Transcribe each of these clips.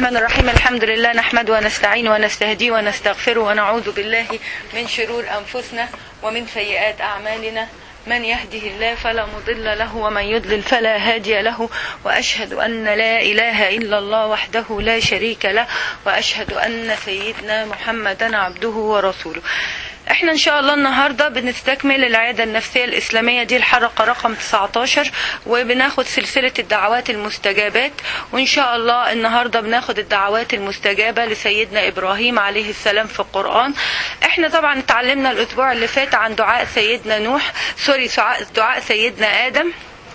الرحمن الرحيم الحمد لله نحمد ونستعين ونستهدي ونستغفر ونعوذ بالله من شرور أنفسنا ومن سيئات أعمالنا من يهده الله فلا مضل له ومن يضلل فلا هادي له وأشهد أن لا إله إلا الله وحده لا شريك له وأشهد أن سيدنا محمدا عبده ورسوله احنا ان شاء الله النهارده بنستكمل العياده النفسيه الاسلاميه دي الحلقه رقم 19 وبناخد سلسله الدعوات المستجابات وان شاء الله النهارده بناخد الدعوات المستجابه لسيدنا ابراهيم عليه السلام في القران احنا طبعا اتعلمنا الاسبوع اللي فات عن دعاء سيدنا نوح سوري دعاء سيدنا ادم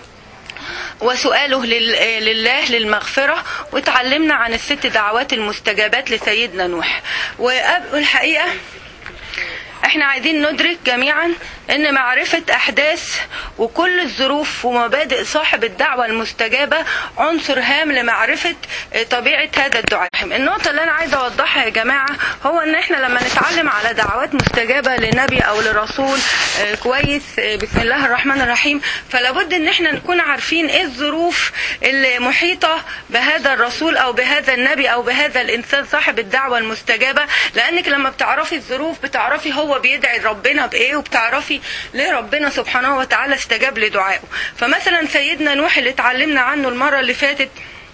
وسؤاله لله للمغفرة وتعلمنا عن الست دعوات المستجابات لسيدنا نوح والحقيقة احنا عايزين ندرك جميعا ان معرفة احداث وكل الظروف ومبادئ صاحب الدعوة المستجابة عنصر هام لمعرفة طبيعة هذا الدعاء النقطة اللي انا عايزة اوضحها يا جماعة هو ان احنا لما نتعلم على دعوات مستجابة لنبي او لرسول كويس بسم الله الرحمن الرحيم فلابد ان احنا نكون عارفين ايه الظروف اللي محيطة بهذا الرسول او بهذا النبي او بهذا الانسان صاحب الدعوة المستجابة لانك لما بتعرفي الظروف بتعرفي هو بيدعي ربنا بايه وبتعرفي ليه ربنا سبحانه وتعالى استجاب لدعائه فمثلا سيدنا نوح اللي اتعلمنا عنه المرة اللي فاتت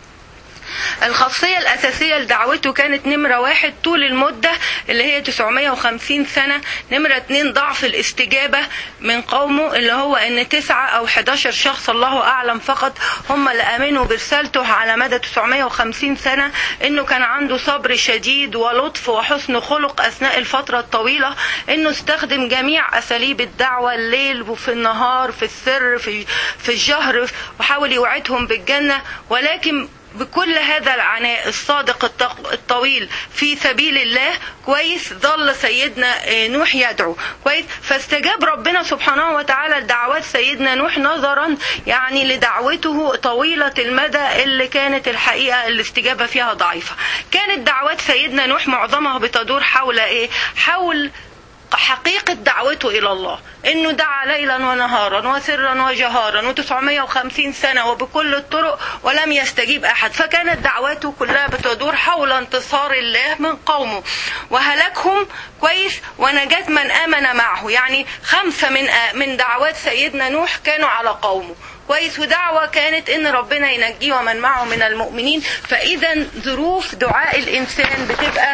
الخاصية الأساسية لدعوته كانت نمرة واحد طول المدة اللي هي 950 سنة نمرة اتنين ضعف الاستجابة من قومه اللي هو ان تسعة او 11 شخص الله اعلم فقط هم اللي امنوا برسالته على مدى 950 سنة انه كان عنده صبر شديد ولطف وحسن خلق اثناء الفترة الطويلة انه استخدم جميع اساليب الدعوة الليل وفي النهار في السر في, في الجهر وحاول يوعدهم بالجنة ولكن بكل هذا العناء الصادق الطويل في سبيل الله كويس ظل سيدنا نوح يدعو كويس فاستجاب ربنا سبحانه وتعالى لدعوات سيدنا نوح نظرا يعني لدعوته طويلة المدى اللي كانت الحقيقة الاستجابة فيها ضعيفة كانت دعوات سيدنا نوح معظمها بتدور حول ايه حول حقيقة دعوته إلى الله إنه دعا ليلا ونهارا وسرا وجهارا و950 سنة وبكل الطرق ولم يستجيب أحد فكانت دعواته كلها بتدور حول انتصار الله من قومه وهلاكهم كويس ونجاة من آمن معه يعني خمسة من من دعوات سيدنا نوح كانوا على قومه كويس ودعوة كانت ان ربنا ينجيه ومن معه من المؤمنين فاذا ظروف دعاء الانسان بتبقى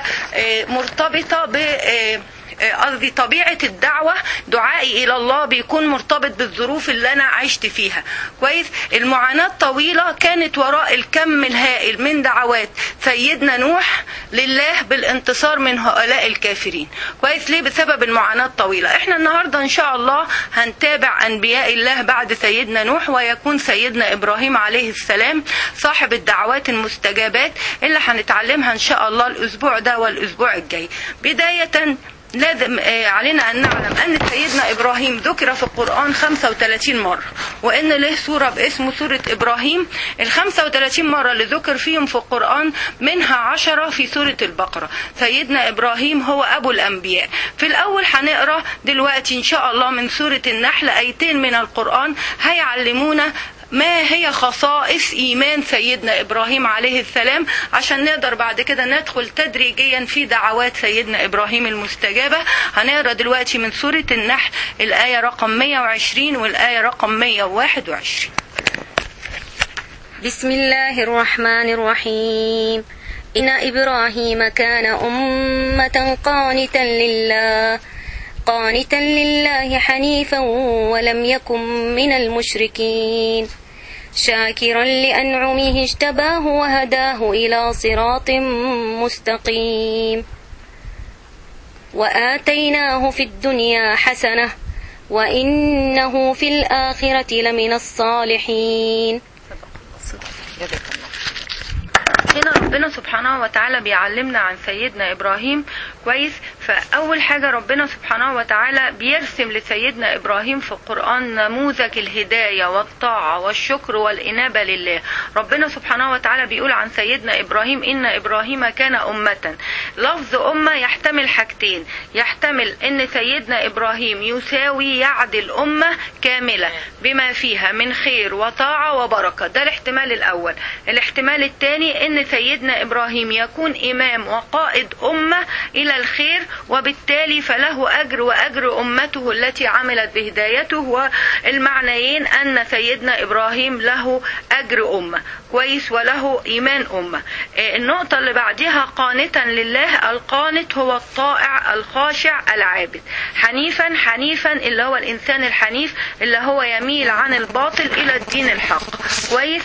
مرتبطة ب قصدي طبيعة الدعوة دعائي إلى الله بيكون مرتبط بالظروف اللي أنا عشت فيها كويس المعاناة الطويلة كانت وراء الكم الهائل من دعوات سيدنا نوح لله بالانتصار من هؤلاء الكافرين كويس ليه بسبب المعاناة الطويلة احنا النهاردة إن شاء الله هنتابع أنبياء الله بعد سيدنا نوح ويكون سيدنا إبراهيم عليه السلام صاحب الدعوات المستجابات اللي هنتعلمها إن شاء الله الأسبوع ده والأسبوع الجاي بداية لازم علينا أن نعلم أن سيدنا إبراهيم ذكر في القرآن 35 مرة وأن له سورة باسم سورة إبراهيم ال 35 مرة اللي ذكر فيهم في القرآن منها عشرة في سورة البقرة سيدنا إبراهيم هو أبو الأنبياء في الأول هنقرأ دلوقتي إن شاء الله من سورة النحل آيتين من القرآن هيعلمونا ما هي خصائص ايمان سيدنا ابراهيم عليه السلام عشان نقدر بعد كده ندخل تدريجيا في دعوات سيدنا ابراهيم المستجابه هنقرا دلوقتي من سوره النحل الايه رقم 120 والايه رقم 121 بسم الله الرحمن الرحيم إن إبراهيم كان أمة قانتا لله قانتا لله حنيفا ولم يكن من المشركين شاكرا لأنعمه اجتباه وهداه إلى صراط مستقيم وآتيناه في الدنيا حسنة وإنه في الآخرة لمن الصالحين هنا ربنا سبحانه وتعالى بيعلمنا عن سيدنا ابراهيم كويس فأول حاجة ربنا سبحانه وتعالى بيرسم لسيدنا إبراهيم في القرآن نموذج الهداية والطاعة والشكر والإنابة لله ربنا سبحانه وتعالى بيقول عن سيدنا إبراهيم إن إبراهيم كان أمة لفظ أمة يحتمل حاجتين يحتمل إن سيدنا إبراهيم يساوي يعدل أمة كاملة بما فيها من خير وطاعة وبركة ده الاحتمال الأول الاحتمال الثاني إن سيدنا إبراهيم يكون إمام وقائد أمة إلى الخير وبالتالي فله أجر وأجر أمته التي عملت بهدايته والمعنيين أن سيدنا إبراهيم له أجر أمة كويس وله إيمان أمة النقطة اللي بعدها قانتا لله القانت هو الطائع الخاشع العابد حنيفا حنيفا اللي هو الإنسان الحنيف اللي هو يميل عن الباطل إلى الدين الحق كويس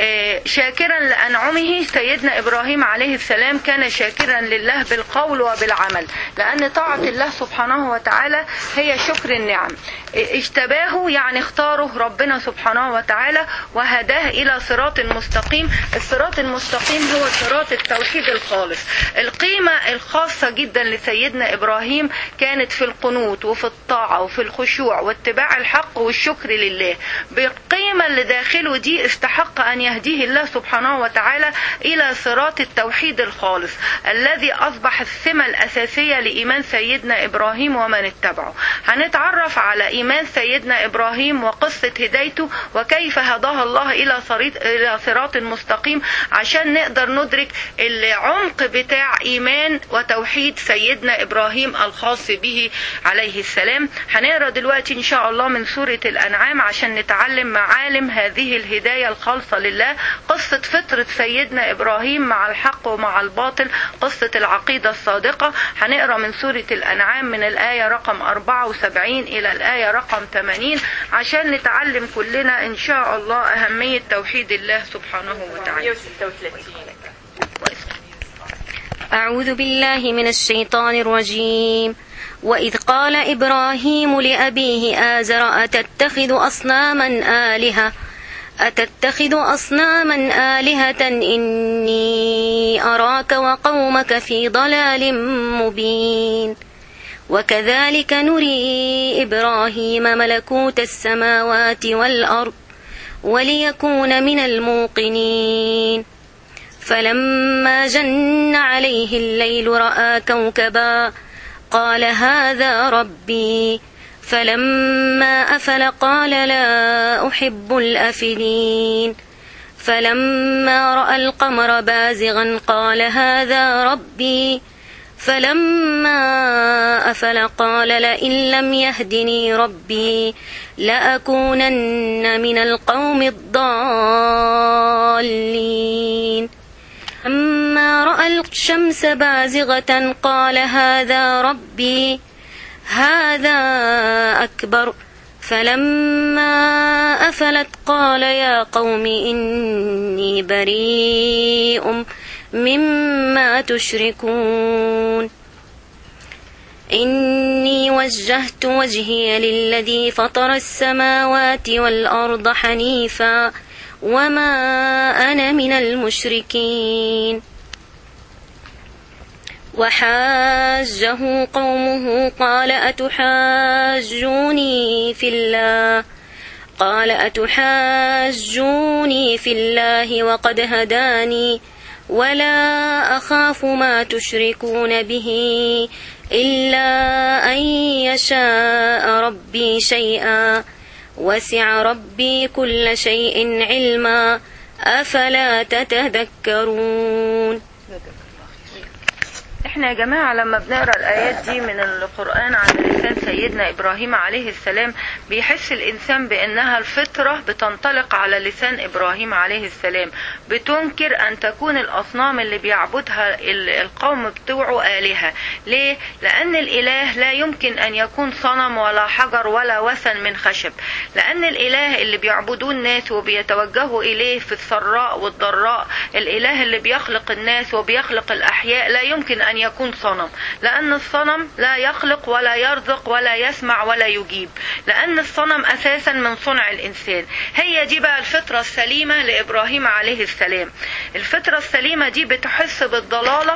شاكرا لأنعمه سيدنا إبراهيم عليه السلام كان شاكرا لله بالقول وبالعمل لأن طاعة الله سبحانه وتعالى هي شكر النعم اجتباه يعني اختاره ربنا سبحانه وتعالى وهداه إلى صراط مستقيم الصراط المستقيم هو صراط التوحيد الخالص القيمة الخاصة جدا لسيدنا إبراهيم كانت في القنوت وفي الطاعة وفي الخشوع واتباع الحق والشكر لله بالقيمة اللي داخله دي استحق أن يهديه الله سبحانه وتعالى إلى صراط التوحيد الخالص الذي أصبح السمة الأساسية لإيمان سيدنا إبراهيم ومن اتبعه هنتعرف على إيمان سيدنا إبراهيم وقصة هدايته وكيف هداها الله إلى صريط إلى صراط مستقيم عشان نقدر ندرك العمق بتاع إيمان وتوحيد سيدنا إبراهيم الخاص به عليه السلام هنقرا دلوقتي إن شاء الله من سورة الأنعام عشان نتعلم معالم هذه الهداية الخالصة لله قصة فطرة سيدنا إبراهيم مع الحق ومع الباطل قصة العقيدة الصادقة هنقرا من سورة الأنعام من الآية رقم 74 إلى الآية رقم 80 عشان نتعلم كلنا إن شاء الله أهمية توحيد الله سبحانه وتعالى 136 أعوذ بالله من الشيطان الرجيم وإذ قال إبراهيم لأبيه آزر أتتخذ أصناما آلهة أتتخذ أصناما آلهة إني أراك وقومك في ضلال مبين وكذلك نري إبراهيم ملكوت السماوات والأرض وليكون من الموقنين فلما جن عليه الليل رأى كوكبا قال هذا ربي فلما أفل قال لا أحب الأفلين فلما رأى القمر بازغا قال هذا ربي فلما أفل قال لئن لم يهدني ربي لأكونن من القوم الضالين أما رأى الشمس بازغة قال هذا ربي هذا أكبر فلما أفلت قال يا قوم إني بريء مما تشركون إني وجهت وجهي للذي فطر السماوات والأرض حنيفا وما أنا من المشركين وحاجه قومه قال أتحاجوني في الله قال أتحاجوني في الله وقد هداني ولا أخاف ما تشركون به إلا أن يشاء ربي شيئا وسع ربي كل شيء علما أفلا تتذكرون احنا يا جماعة لما بنقرا الآيات دي من القرآن على لسان سيدنا إبراهيم عليه السلام بيحس الإنسان بأنها الفطرة بتنطلق على لسان إبراهيم عليه السلام بتنكر أن تكون الأصنام اللي بيعبدها القوم بتوعه آلهة ليه؟ لأن الإله لا يمكن أن يكون صنم ولا حجر ولا وثن من خشب لأن الإله اللي بيعبدوه الناس وبيتوجهوا إليه في السراء والضراء الإله اللي بيخلق الناس وبيخلق الأحياء لا يمكن أن يكون صنم لأن الصنم لا يخلق ولا يرزق ولا يسمع ولا يجيب لأن الصنم أساسا من صنع الإنسان هي دي بقى الفطرة السليمة لإبراهيم عليه السلام الفطرة السليمة دي بتحس بالضلالة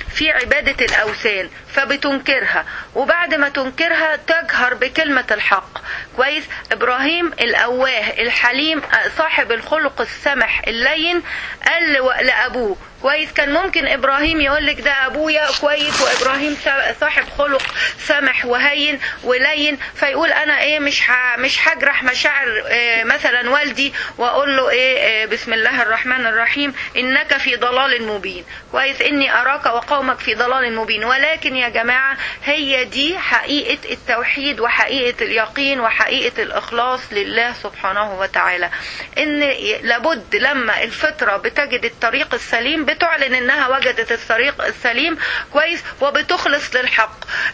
في عبادة الأوثان فبتنكرها وبعد ما تنكرها تجهر بكلمة الحق كويس إبراهيم الأواه الحليم صاحب الخلق السمح اللين قال لأبوه كويس كان ممكن ابراهيم يقول لك ده ابويا كويس وابراهيم صاحب خلق سمح وهين ولين فيقول انا ايه مش ه... مش هجرح مشاعر إيه مثلا والدي واقول له ايه, إيه بسم الله الرحمن الرحيم انك في ضلال مبين كويس اني اراك وقومك في ضلال مبين ولكن يا جماعه هي دي حقيقه التوحيد وحقيقه اليقين وحقيقه الاخلاص لله سبحانه وتعالى ان لابد لما الفطره بتجد الطريق السليم بتعلن انها وجدت الطريق السليم كويس وبتخلص للحق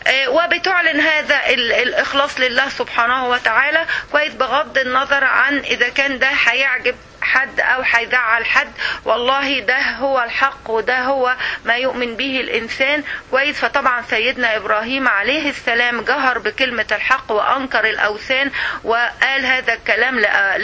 وبتعلن هذا الاخلاص لله سبحانه وتعالى كويس بغض النظر عن اذا كان ده هيعجب حد او هيزعل حد والله ده هو الحق وده هو ما يؤمن به الانسان كويس فطبعا سيدنا ابراهيم عليه السلام جهر بكلمه الحق وانكر الاوثان وقال هذا الكلام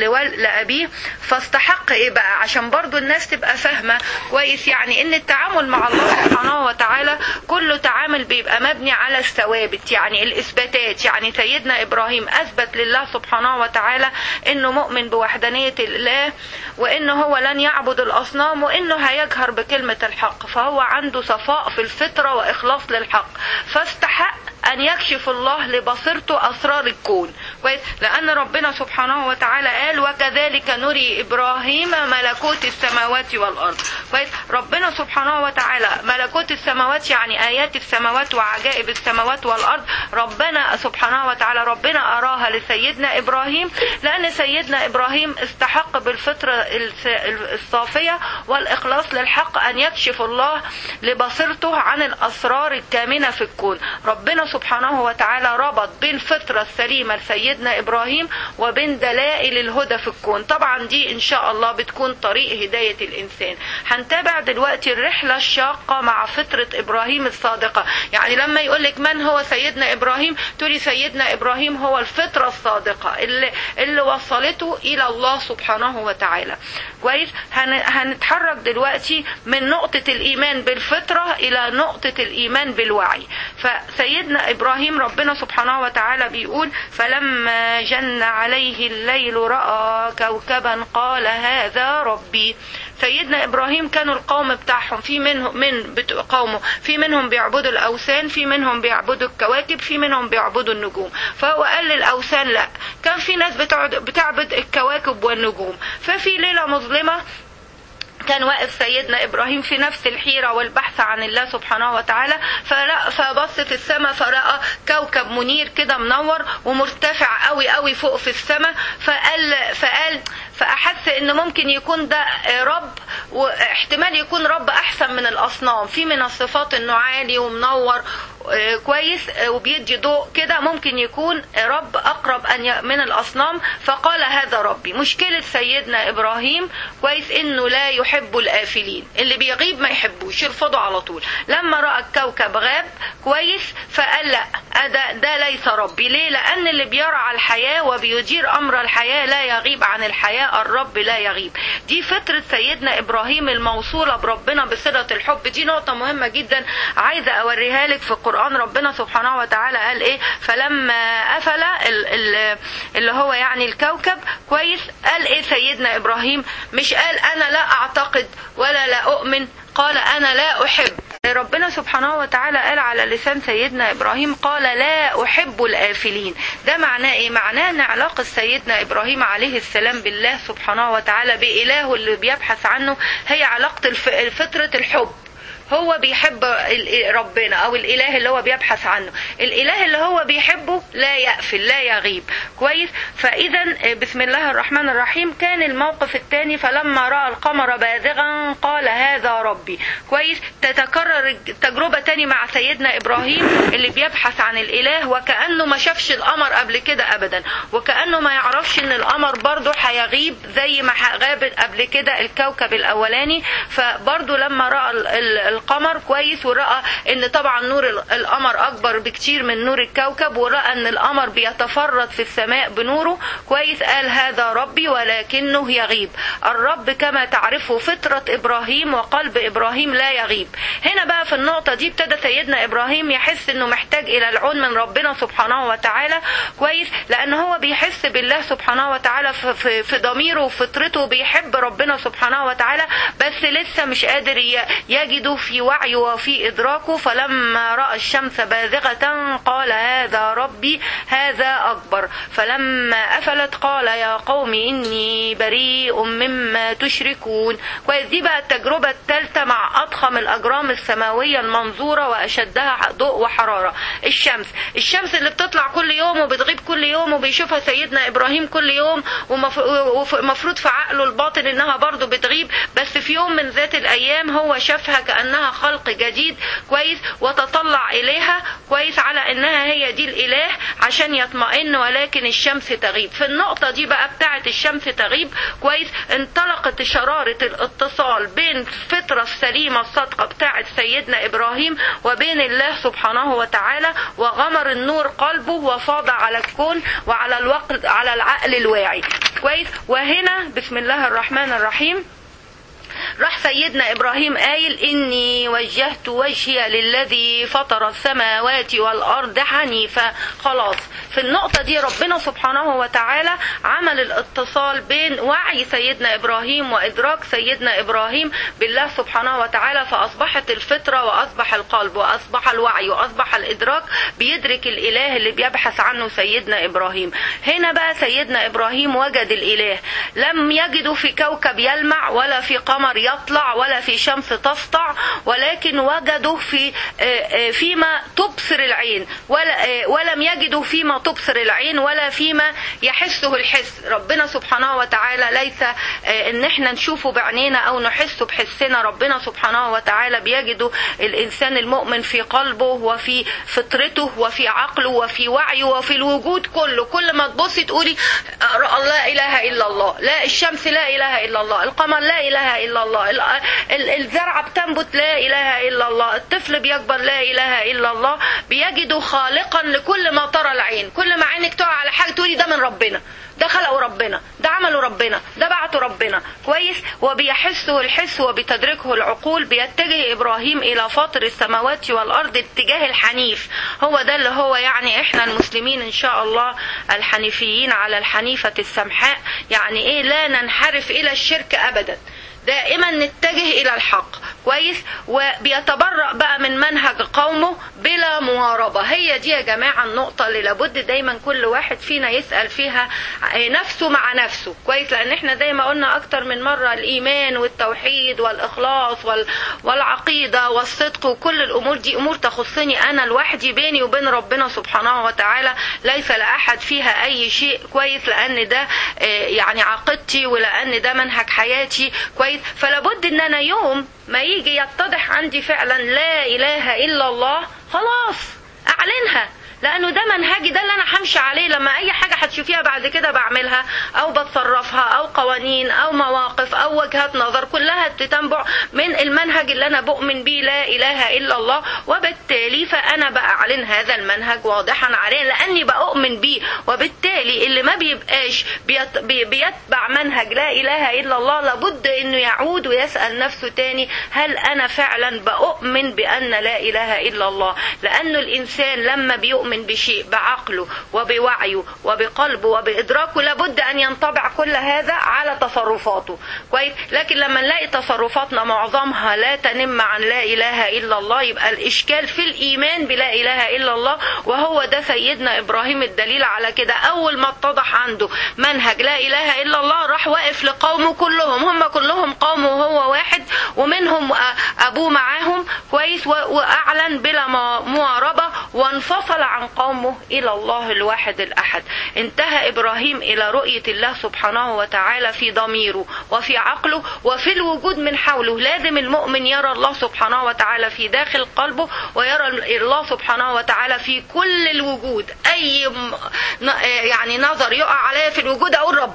لابيه فاستحق ايه بقى عشان برضو الناس تبقى فاهمه كويس يعني ان التعامل مع الله سبحانه وتعالى كله تعامل بيبقى مبني على الثوابت يعني الاثباتات يعني سيدنا ابراهيم اثبت لله سبحانه وتعالى انه مؤمن بوحدانيه الله وانه هو لن يعبد الاصنام وانه هيجهر بكلمه الحق فهو عنده صفاء في الفطره واخلاص للحق فاستحق ان يكشف الله لبصيرته اسرار الكون كويس لان ربنا سبحانه وتعالى قال وكذلك نري ابراهيم ملكوت السماوات والارض كويس ربنا سبحانه وتعالى ملكوت السماوات يعني ايات السماوات وعجائب السماوات والارض ربنا سبحانه وتعالى ربنا اراها لسيدنا ابراهيم لان سيدنا ابراهيم استحق بالفطره الصافيه والاخلاص للحق ان يكشف الله لبصيرته عن الاسرار الكامنه في الكون ربنا سبحانه وتعالى ربط بين الفطرة السليمة لسيدنا إبراهيم وبين دلائل الهدى في الكون طبعا دي إن شاء الله بتكون طريق هداية الإنسان هنتابع دلوقتي الرحلة الشاقة مع فطرة إبراهيم الصادقة يعني لما يقول لك من هو سيدنا إبراهيم تقولي سيدنا إبراهيم هو الفطرة الصادقة اللي, اللي وصلته إلى الله سبحانه وتعالى كويس هنتحرك دلوقتي من نقطة الإيمان بالفطرة إلى نقطة الإيمان بالوعي فسيدنا إبراهيم ربنا سبحانه وتعالى بيقول فلما جن عليه الليل رأى كوكبا قال هذا ربي سيدنا ابراهيم كانوا القوم بتاعهم في منهم من قومه في منهم بيعبدوا الاوثان في منهم بيعبدوا الكواكب في منهم بيعبدوا النجوم فهو قال للاوثان لا كان في ناس بتعبد الكواكب والنجوم ففي ليله مظلمه كان واقف سيدنا ابراهيم في نفس الحيره والبحث عن الله سبحانه وتعالى فبص في السماء فراى كوكب منير كده منور ومرتفع قوي قوي فوق في السماء فقال فقال فاحس ان ممكن يكون ده رب واحتمال يكون رب احسن من الاصنام في من الصفات انه عالي ومنور كويس وبيدي ضوء كده ممكن يكون رب اقرب ان من الاصنام فقال هذا ربي مشكله سيدنا ابراهيم كويس انه لا يحب الافلين اللي بيغيب ما يحبوش يرفضه على طول لما راى الكوكب غاب كويس فقال لا ده, ده ليس ربي ليه لان اللي بيرعى الحياه وبيدير امر الحياه لا يغيب عن الحياه الرب لا يغيب دي فطره سيدنا ابراهيم الموصوله بربنا بصله الحب دي نقطه مهمه جدا عايزه اوريها لك في القران ربنا سبحانه وتعالى قال ايه فلما افل اللي هو يعني الكوكب كويس قال ايه سيدنا ابراهيم مش قال انا لا اعتقد ولا لا اؤمن قال انا لا احب ربنا سبحانه وتعالى قال على لسان سيدنا ابراهيم قال لا احب الافلين ده معناه ايه معناه ان علاقه سيدنا ابراهيم عليه السلام بالله سبحانه وتعالى بالهه اللي بيبحث عنه هي علاقه فطره الحب هو بيحب ربنا او الاله اللي هو بيبحث عنه الاله اللي هو بيحبه لا يقفل لا يغيب كويس فاذا بسم الله الرحمن الرحيم كان الموقف الثاني فلما راى القمر بازغا قال هذا ربي كويس تتكرر تجربه تاني مع سيدنا ابراهيم اللي بيبحث عن الاله وكانه ما شافش القمر قبل كده ابدا وكانه ما يعرفش ان القمر برضه هيغيب زي ما غاب قبل كده الكوكب الاولاني فبرضه لما راى القمر كويس ورأى ان طبعا نور القمر اكبر بكتير من نور الكوكب ورأى ان القمر بيتفرد في السماء بنوره كويس قال هذا ربي ولكنه يغيب الرب كما تعرفه فطرة ابراهيم وقلب ابراهيم لا يغيب هنا بقى في النقطة دي ابتدى سيدنا ابراهيم يحس انه محتاج الى العون من ربنا سبحانه وتعالى كويس لان هو بيحس بالله سبحانه وتعالى في, في ضميره وفطرته بيحب ربنا سبحانه وتعالى بس لسه مش قادر يجده في وعيه وفي ادراكه فلما راى الشمس بازغه قال هذا ربي هذا اكبر فلما افلت قال يا قوم اني بريء مما تشركون كويس دي بقى التجربه الثالثه مع اضخم الاجرام السماويه المنظوره واشدها ضوء وحراره الشمس الشمس اللي بتطلع كل يوم وبتغيب كل يوم وبيشوفها سيدنا ابراهيم كل يوم ومفروض في عقله الباطن انها برضه بتغيب بس في يوم من ذات الايام هو شافها كانها خلق جديد كويس وتطلع اليها كويس على انها هي دي الاله عشان يطمئن ولكن الشمس تغيب في النقطه دي بقى بتاعه الشمس تغيب كويس انطلقت شراره الاتصال بين الفطره السليمه الصادقه بتاعه سيدنا ابراهيم وبين الله سبحانه وتعالى وغمر النور قلبه وفاض على الكون وعلى الوقت على العقل الواعي كويس وهنا بسم الله الرحمن الرحيم راح سيدنا ابراهيم قايل اني وجهت وجهي للذي فطر السماوات والارض حنيفا خلاص في النقطة دي ربنا سبحانه وتعالى عمل الاتصال بين وعي سيدنا ابراهيم وادراك سيدنا ابراهيم بالله سبحانه وتعالى فاصبحت الفطرة واصبح القلب واصبح الوعي واصبح الادراك بيدرك الاله اللي بيبحث عنه سيدنا ابراهيم هنا بقى سيدنا ابراهيم وجد الاله لم يجده في كوكب يلمع ولا في قمر يطلع ولا في شمس تسطع ولكن وجدوا في فيما تبصر العين ولا ولم يجدوا فيما تبصر العين ولا فيما يحسه الحس ربنا سبحانه وتعالى ليس ان احنا نشوفه بعينينا او نحسه بحسنا ربنا سبحانه وتعالى بيجده الانسان المؤمن في قلبه وفي فطرته وفي عقله وفي وعيه وفي الوجود كله كل ما تبصي تقولي لا اله الا الله لا الشمس لا اله الا الله القمر لا اله الا الله الزرعة بتنبت لا إله إلا الله الطفل بيكبر لا إله إلا الله بيجد خالقا لكل ما ترى العين كل ما عينك تقع على حاجة تقولي ده من ربنا ده خلقه ربنا ده عمله ربنا ده بعته ربنا كويس وبيحسه الحس وبتدركه العقول بيتجه ابراهيم الى فاطر السماوات والارض اتجاه الحنيف هو ده اللي هو يعني احنا المسلمين ان شاء الله الحنيفيين على الحنيفه السمحاء يعني ايه لا ننحرف الى الشرك ابدا دائما نتجه الى الحق كويس وبيتبرأ بقى من منهج قومه بلا مواربة هي دي يا جماعة النقطة اللي لابد دايما كل واحد فينا يسأل فيها نفسه مع نفسه كويس لان احنا زي ما قلنا اكتر من مرة الايمان والتوحيد والاخلاص وال... والعقيدة والصدق وكل الامور دي امور تخصني انا لوحدي بيني وبين ربنا سبحانه وتعالى ليس لاحد فيها اي شيء كويس لان ده يعني عقيدتي ولان ده منهج حياتي كويس فلابد ان انا يوم ما يجي يتضح عندي فعلا لا اله الا الله خلاص اعلنها لانه ده منهجي ده اللي انا همشي عليه لما اي حاجه هتشوفيها بعد كده بعملها او بتصرفها او قوانين او مواقف او وجهات نظر كلها تتنبع من المنهج اللي انا بؤمن بيه لا اله الا الله وبالتالي فانا باعلن هذا المنهج واضحا عليه لاني بؤمن بيه وبالتالي اللي ما بيبقاش بيت بيتبع منهج لا اله الا الله لابد انه يعود ويسال نفسه تاني هل انا فعلا بؤمن بان لا اله الا الله لانه الانسان لما بيؤمن يؤمن بشيء بعقله وبوعيه وبقلبه وبإدراكه لابد أن ينطبع كل هذا على تصرفاته كويس لكن لما نلاقي تصرفاتنا معظمها لا تنم عن لا إله إلا الله يبقى الإشكال في الإيمان بلا إله إلا الله وهو ده سيدنا إبراهيم الدليل على كده أول ما اتضح عنده منهج لا إله إلا الله راح واقف لقومه كلهم هم كلهم قوم وهو واحد ومنهم أبوه معاهم كويس وأعلن بلا مواربة وانفصل عن قومه إلى الله الواحد الأحد انتهى إبراهيم إلى رؤية الله سبحانه وتعالى في ضميره وفي عقله وفي الوجود من حوله لازم المؤمن يرى الله سبحانه وتعالى في داخل قلبه ويرى الله سبحانه وتعالى في كل الوجود أي يعني نظر يقع عليا في الوجود أقول ربنا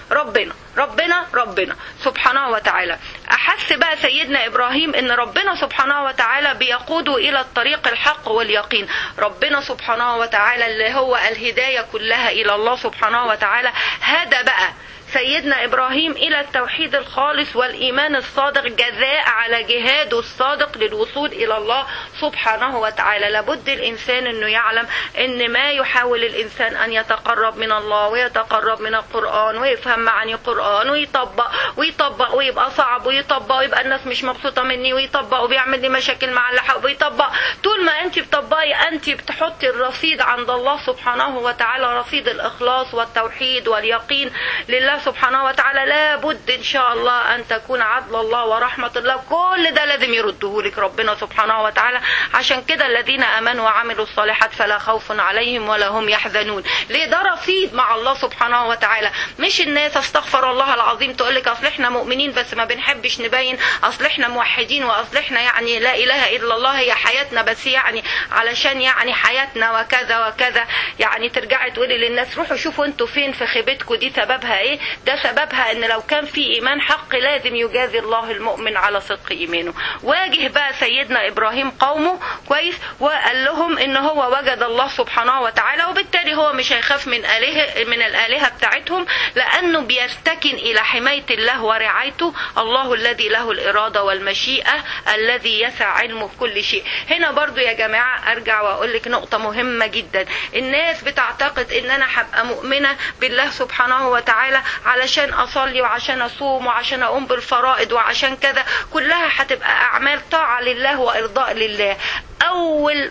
ربنا ربنا ربنا سبحانه وتعالى احس بقى سيدنا ابراهيم ان ربنا سبحانه وتعالى بيقوده الى الطريق الحق واليقين ربنا سبحانه وتعالى اللي هو الهدايه كلها الى الله سبحانه وتعالى هدى بقى سيدنا ابراهيم الى التوحيد الخالص والايمان الصادق جزاء على جهاده الصادق للوصول الى الله سبحانه وتعالى لابد الانسان انه يعلم ان ما يحاول الانسان ان يتقرب من الله ويتقرب من القران ويفهم معاني القران ويطبق ويطبق ويبقى صعب ويطبق ويبقى الناس مش مبسوطه مني ويطبق وبيعمل لي مشاكل مع اللي حواليه ويطبق طول ما انت بتطبقي انت بتحطي الرصيد عند الله سبحانه وتعالى رصيد الاخلاص والتوحيد واليقين لله سبحانه وتعالى لابد ان شاء الله ان تكون عدل الله ورحمه الله كل ده لازم يرده لك ربنا سبحانه وتعالى عشان كده الذين امنوا وعملوا الصالحات فلا خوف عليهم ولا هم يحزنون ليه ده رصيد مع الله سبحانه وتعالى مش الناس استغفر الله العظيم تقول لك اصل احنا مؤمنين بس ما بنحبش نبين اصل احنا موحدين واصل احنا يعني لا اله الا الله هي حياتنا بس يعني علشان يعني حياتنا وكذا وكذا يعني ترجعي تقولي للناس روحوا شوفوا انتوا فين في خيبتكم دي سببها ايه ده سببها ان لو كان في ايمان حق لازم يجازي الله المؤمن على صدق ايمانه واجه بقى سيدنا ابراهيم قومه كويس وقال لهم ان هو وجد الله سبحانه وتعالى وبالتالي هو مش هيخاف من اله من الالهه بتاعتهم لانه بيرتكن الى حمايه الله ورعايته الله الذي له الاراده والمشيئه الذي يسع علمه كل شيء هنا برضو يا جماعه ارجع واقول لك نقطه مهمه جدا الناس بتعتقد ان انا هبقى مؤمنه بالله سبحانه وتعالى علشان اصلي وعشان اصوم وعشان اقوم بالفرائض وعشان كذا كلها هتبقى اعمال طاعه لله وارضاء لله اول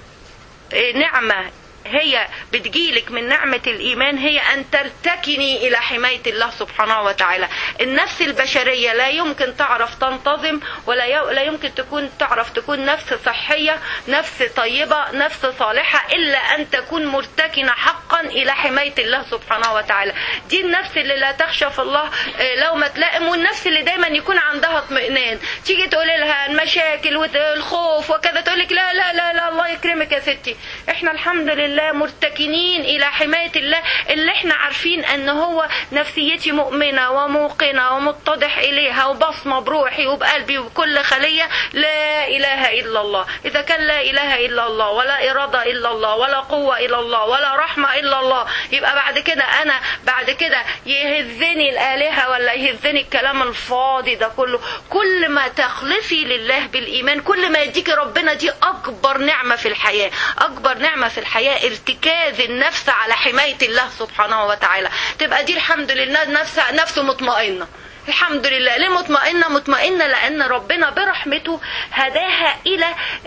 نعمه هي بتجيلك من نعمة الإيمان هي أن ترتكني إلى حماية الله سبحانه وتعالى النفس البشرية لا يمكن تعرف تنتظم ولا ي... لا يمكن تكون تعرف تكون نفس صحية نفس طيبة نفس صالحة إلا أن تكون مرتكنة حقا إلى حماية الله سبحانه وتعالى دي النفس اللي لا تخشى في الله لو ما تلائم والنفس اللي دايما يكون عندها اطمئنان تيجي تقولي لها المشاكل والخوف وكذا تقول لك لا لا لا لا الله يكرمك يا ستي احنا الحمد لله الله مرتكنين الى حمايه الله اللي احنا عارفين ان هو نفسيتي مؤمنه وموقنه ومتضح اليها وبصمه بروحي وبقلبي وبكل خليه لا اله الا الله اذا كان لا اله الا الله ولا اراده الا الله ولا قوه الا الله ولا رحمه الا الله يبقى بعد كده انا بعد كده يهزني الالهه ولا يهزني الكلام الفاضي ده كله كل ما تخلصي لله بالايمان كل ما يديكي ربنا دي اكبر نعمه في الحياه اكبر نعمه في الحياه ارتكاز النفس على حماية الله سبحانه وتعالى تبقى دي الحمد لله نفس نفسه مطمئنة الحمد لله ليه مطمئنة مطمئنة لأن ربنا برحمته هداها إلى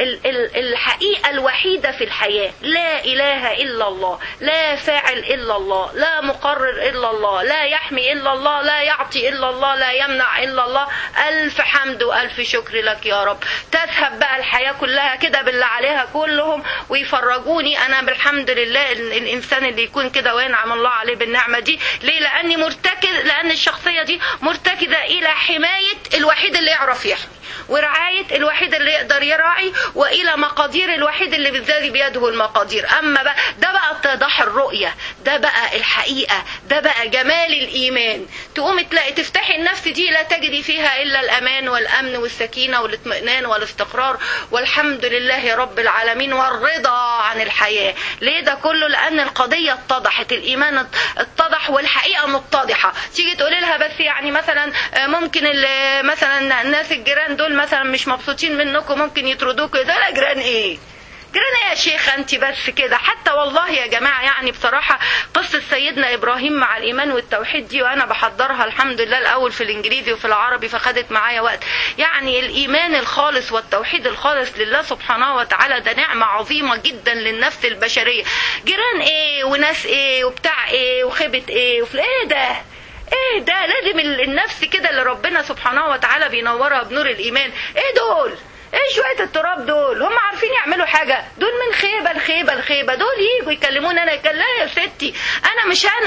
الحقيقة الوحيدة في الحياة لا إله إلا الله لا فاعل إلا الله لا مقرر إلا الله لا يحمي إلا الله لا يعطي إلا الله لا يمنع إلا الله ألف حمد وألف شكر لك يا رب تذهب بقى الحياة كلها كده بالله عليها كلهم ويفرجوني أنا بالحمد لله الإنسان اللي يكون كده وينعم الله عليه بالنعمة دي ليه لأني مرتكز لأن الشخصية دي مرتكز مرتكزة إلى حماية الوحيد اللي يعرف يحمي ورعاية الوحيد اللي يقدر يراعي وإلى مقادير الوحيد اللي بالذات بيده المقادير أما بقى ده بقى اتضاح الرؤية ده بقى الحقيقة ده بقى جمال الإيمان تقوم تلاقي تفتحي النفس دي لا تجدي فيها إلا الأمان والأمن والسكينة والاطمئنان والاستقرار والحمد لله رب العالمين والرضا عن الحياة ليه ده كله لأن القضية اتضحت الإيمان اتضح والحقيقة متضحة تيجي تقولي لها بس يعني مثلا ممكن مثلا الناس الجيران دول مثلا مش مبسوطين منكم ممكن يطردوكوا ده لا جيران ايه جيران ايه يا شيخة انت بس كده حتى والله يا جماعة يعني بصراحة قصة سيدنا ابراهيم مع الايمان والتوحيد دي وانا بحضرها الحمد لله الاول في الانجليزي وفي العربي فخدت معايا وقت يعني الايمان الخالص والتوحيد الخالص لله سبحانه وتعالى ده نعمة عظيمة جدا للنفس البشرية جيران ايه وناس ايه وبتاع ايه وخيبة ايه وفي ايه ده ايه ده لازم النفس كده اللي ربنا سبحانه وتعالى بينورها بنور الايمان ايه دول ايه شوية التراب دول هم عارفين يعملوا حاجة دول من خيبة لخيبة لخيبة دول يجوا يكلموني انا يكلم يا ستي انا مش انا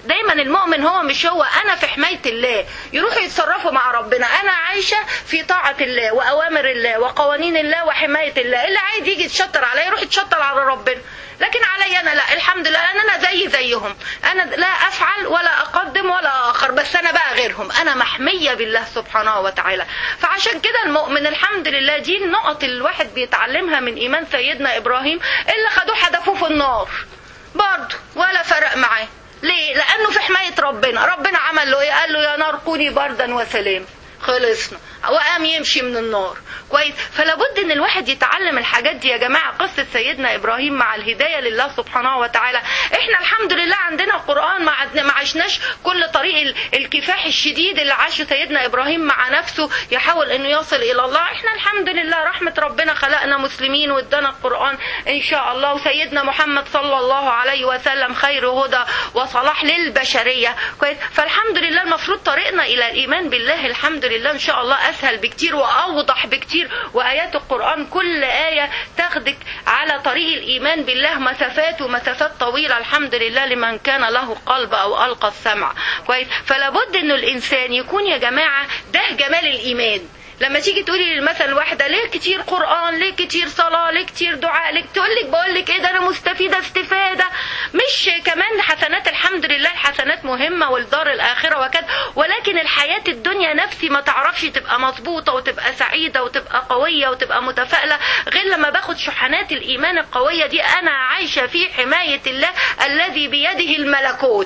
دايما المؤمن هو مش هو انا في حمايه الله يروحوا يتصرفوا مع ربنا انا عايشه في طاعه الله واوامر الله وقوانين الله وحمايه الله اللي عايز يجي يتشطر عليا يروح يتشطر على ربنا لكن علي انا لا الحمد لله ان انا زي زيهم انا لا افعل ولا اقدم ولا اخر بس انا بقى غيرهم انا محميه بالله سبحانه وتعالى فعشان كده المؤمن الحمد لله دي النقط اللي الواحد بيتعلمها من ايمان سيدنا ابراهيم اللي خدوه حدفوه في النار برضه ولا فرق معاه ليه لانه في حمايه ربنا ربنا عمل له ايه قال له يا نار كوني بردا وسلام خلصنا وقام يمشي من النار كويس فلا بد ان الواحد يتعلم الحاجات دي يا جماعه قصه سيدنا ابراهيم مع الهدايه لله سبحانه وتعالى احنا الحمد لله عندنا قران ما عدنا ما عشناش كل طريق الكفاح الشديد اللي عاشه سيدنا ابراهيم مع نفسه يحاول انه يصل الى الله احنا الحمد لله رحمه ربنا خلقنا مسلمين وادانا القران ان شاء الله وسيدنا محمد صلى الله عليه وسلم خير هدى وصلاح للبشريه كويس فالحمد لله المفروض طريقنا الى الايمان بالله الحمد لله ان شاء الله اسهل بكتير واوضح بكتير وايات القران كل ايه تاخدك على طريق الايمان بالله مسافات ومسافات طويله الحمد لله لمن كان له قلب او القى السمع كويس فلا بد انه الانسان يكون يا جماعه ده جمال الايمان لما تيجي تقولي للمثل واحدة ليه كتير قرآن ليه كتير صلاة ليه كتير دعاء ليه تقول لك بقول لك ايه ده انا مستفيدة استفادة مش كمان حسنات الحمد لله الحسنات مهمة والدار الآخرة وكذا ولكن الحياة الدنيا نفسي ما تعرفش تبقى مظبوطة وتبقى سعيدة وتبقى قوية وتبقى متفائلة غير لما باخد شحنات الإيمان القوية دي أنا عايشة في حماية الله الذي بيده الملكوت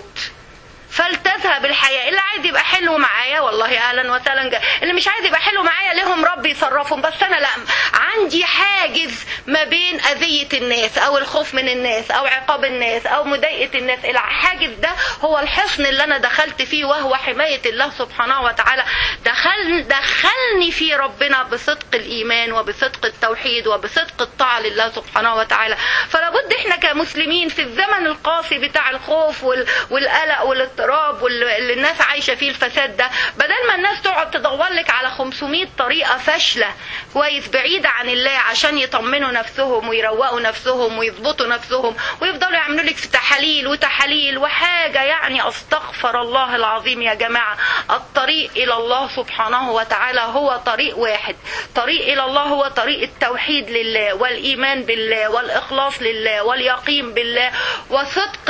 فلتذهب الحياة اللي عايز يبقى حلو معايا والله اهلا وسهلا جا. اللي مش عايز يبقى حلو معايا لهم ربي يصرفهم بس انا لا عندي حاجز ما بين اذية الناس او الخوف من الناس او عقاب الناس او مضايقة الناس الحاجز ده هو الحصن اللي انا دخلت فيه وهو حماية الله سبحانه وتعالى دخل دخلني في ربنا بصدق الايمان وبصدق التوحيد وبصدق الطاعة لله سبحانه وتعالى فلا بد احنا كمسلمين في الزمن القاسي بتاع الخوف والقلق والاضطراب الاضطراب واللي الناس عايشه فيه الفساد ده بدل ما الناس تقعد تدور لك على 500 طريقه فاشله كويس بعيده عن الله عشان يطمنوا نفسهم ويروقوا نفسهم ويظبطوا نفسهم ويفضلوا يعملوا لك في تحاليل وتحاليل وحاجه يعني استغفر الله العظيم يا جماعه الطريق الى الله سبحانه وتعالى هو طريق واحد طريق الى الله هو طريق التوحيد لله والايمان بالله والاخلاص لله واليقين بالله وصدق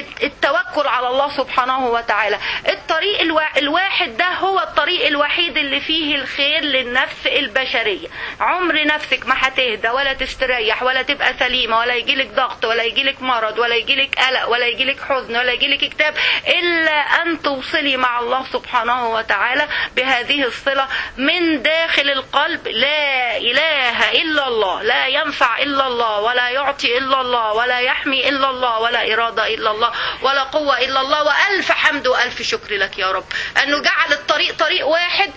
التوكل على الله سبحانه وتعالى الطريق الواحد ده هو الطريق الوحيد اللي فيه الخير للنفس البشرية عمر نفسك ما هتهدى ولا تستريح ولا تبقى سليمة ولا يجيلك ضغط ولا يجيلك مرض ولا يجيلك قلق ولا يجيلك حزن ولا يجيلك اكتئاب إلا أن توصلي مع الله سبحانه وتعالى بهذه الصلة من داخل القلب لا إله إلا الله لا ينفع إلا الله ولا يعطي إلا الله ولا يحمي إلا الله ولا إرادة إلا الله ولا قوة إلا الله وألف حمد وألف شكر لك يا رب أنه جعل الطريق طريق واحد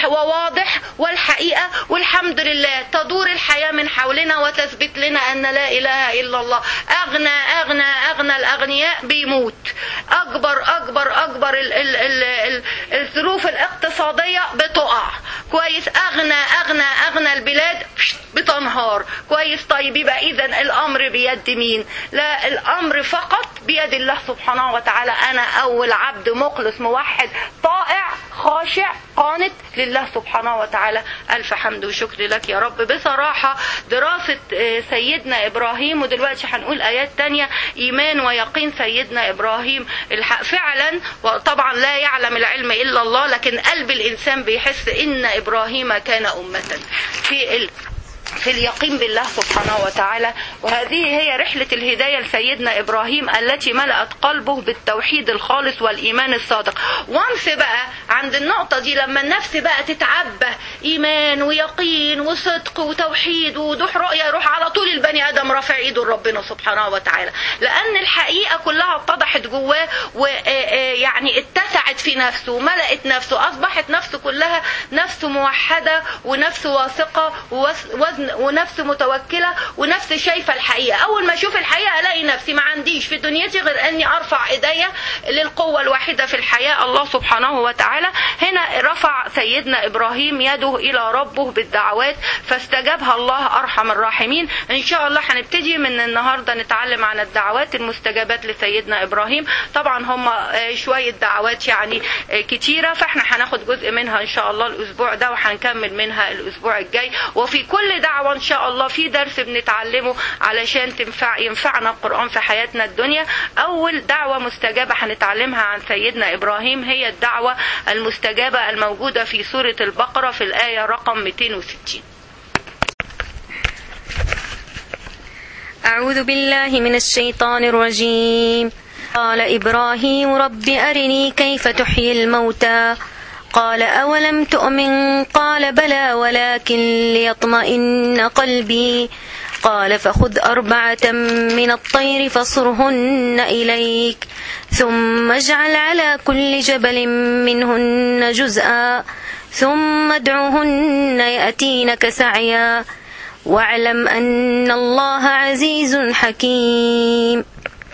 وواضح والحقيقة والحمد لله تدور الحياة من حولنا وتثبت لنا أن لا إله إلا الله أغنى أغنى أغنى الأغنياء بيموت أكبر أكبر أكبر ال ال ال ال الظروف الاقتصادية بتقع كويس أغنى أغنى أغنى البلاد بتنهار كويس طيب يبقى إذا الأمر بيد مين لا الأمر فقط بيد الله سبحانه وتعالى أنا أول عبد مخلص موحد طائع خاشع قانت لله سبحانه وتعالى ألف حمد وشكر لك يا رب بصراحة دراسة سيدنا إبراهيم ودلوقتي هنقول آيات تانية إيمان ويقين سيدنا إبراهيم الحق فعلا وطبعا لا يعلم العلم إلا الله لكن قلب الإنسان بيحس إن إبراهيم كان أمة في ال... في اليقين بالله سبحانه وتعالى وهذه هي رحلة الهداية لسيدنا إبراهيم التي ملأت قلبه بالتوحيد الخالص والإيمان الصادق وانس بقى عند النقطة دي لما النفس بقى تتعبى إيمان ويقين وصدق وتوحيد ووضوح رؤية يروح على طول البني آدم رافع إيده لربنا سبحانه وتعالى لأن الحقيقة كلها اتضحت جواه ويعني اتسعت في نفسه وملأت نفسه أصبحت نفسه كلها نفس موحدة ونفس واثقة ووزن ون- ونفس متوكله ونفس شايفه الحقيقه اول ما اشوف الحقيقه الاقي نفسي ما عنديش في دنيتي غير اني ارفع ايديا للقوه الواحده في الحياه الله سبحانه وتعالى هنا رفع سيدنا ابراهيم يده الى ربه بالدعوات فاستجابها الله ارحم الراحمين ان شاء الله هنبتدي من النهارده نتعلم عن الدعوات المستجابات لسيدنا ابراهيم طبعا هم آه، شويه دعوات يعني آه، كتيره فاحنا هناخد جزء منها ان شاء الله الاسبوع ده وهنكمل منها الاسبوع الجاي وفي كل دعوه ان شاء الله في درس بنتعلمه علشان تنفع ينفعنا القران في حياتنا الدنيا اول دعوه مستجابه هنتعلمها عن سيدنا ابراهيم هي الدعوه المستجابه الموجوده في سوره البقره في الايه رقم 260 أعوذ بالله من الشيطان الرجيم قال إبراهيم رب أرني كيف تحيي الموتى قال أولم تؤمن قال بلى ولكن ليطمئن قلبي قال فخذ أربعة من الطير فصرهن إليك ثم اجعل على كل جبل منهن جزءا ثم ادعهن يأتينك سعيا واعلم أن الله عزيز حكيم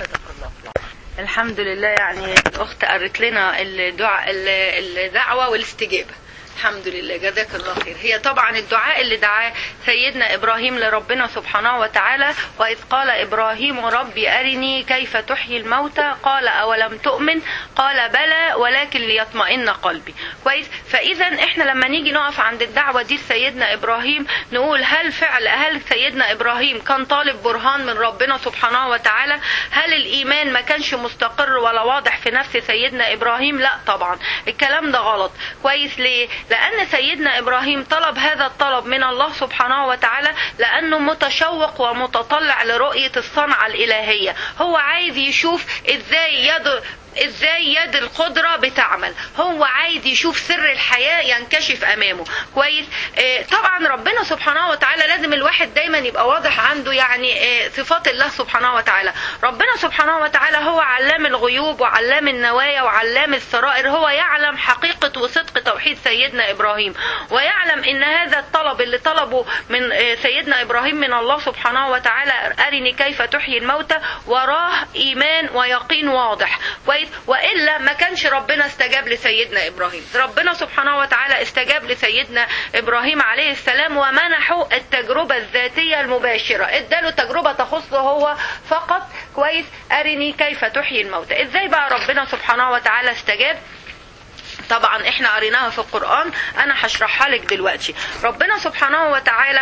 الحمد لله يعني الاخت قرت لنا الدعاء الدعوه والاستجابه الحمد لله جزاك الله خير هي طبعا الدعاء اللي دعاه سيدنا ابراهيم لربنا سبحانه وتعالى واذ قال ابراهيم ربي ارني كيف تحيي الموتى قال اولم تؤمن قال بلى ولكن ليطمئن قلبي كويس فاذا احنا لما نيجي نقف عند الدعوه دي لسيدنا ابراهيم نقول هل فعل هل سيدنا ابراهيم كان طالب برهان من ربنا سبحانه وتعالى هل الايمان ما كانش مستقر ولا واضح في نفس سيدنا ابراهيم لا طبعا الكلام ده غلط كويس ليه لأن سيدنا إبراهيم طلب هذا الطلب من الله سبحانه وتعالى لأنه متشوق ومتطلع لرؤية الصنعة الإلهية هو عايز يشوف إزاي يد ازاي يد القدرة بتعمل هو عايز يشوف سر الحياة ينكشف امامه كويس اه طبعا ربنا سبحانه وتعالى لازم الواحد دايما يبقى واضح عنده يعني اه صفات الله سبحانه وتعالى ربنا سبحانه وتعالى هو علام الغيوب وعلام النوايا وعلام السرائر هو يعلم حقيقة وصدق توحيد سيدنا ابراهيم ويعلم ان هذا الطلب اللي طلبه من اه سيدنا ابراهيم من الله سبحانه وتعالى ارني كيف تحيي الموتى وراه ايمان ويقين واضح كويس والا ما كانش ربنا استجاب لسيدنا ابراهيم ربنا سبحانه وتعالى استجاب لسيدنا ابراهيم عليه السلام ومنحه التجربه الذاتيه المباشره اداله تجربه تخصه هو فقط كويس ارني كيف تحيي الموتى ازاي بقى ربنا سبحانه وتعالى استجاب طبعا احنا قريناها في القرآن انا هشرحها لك دلوقتي ربنا سبحانه وتعالى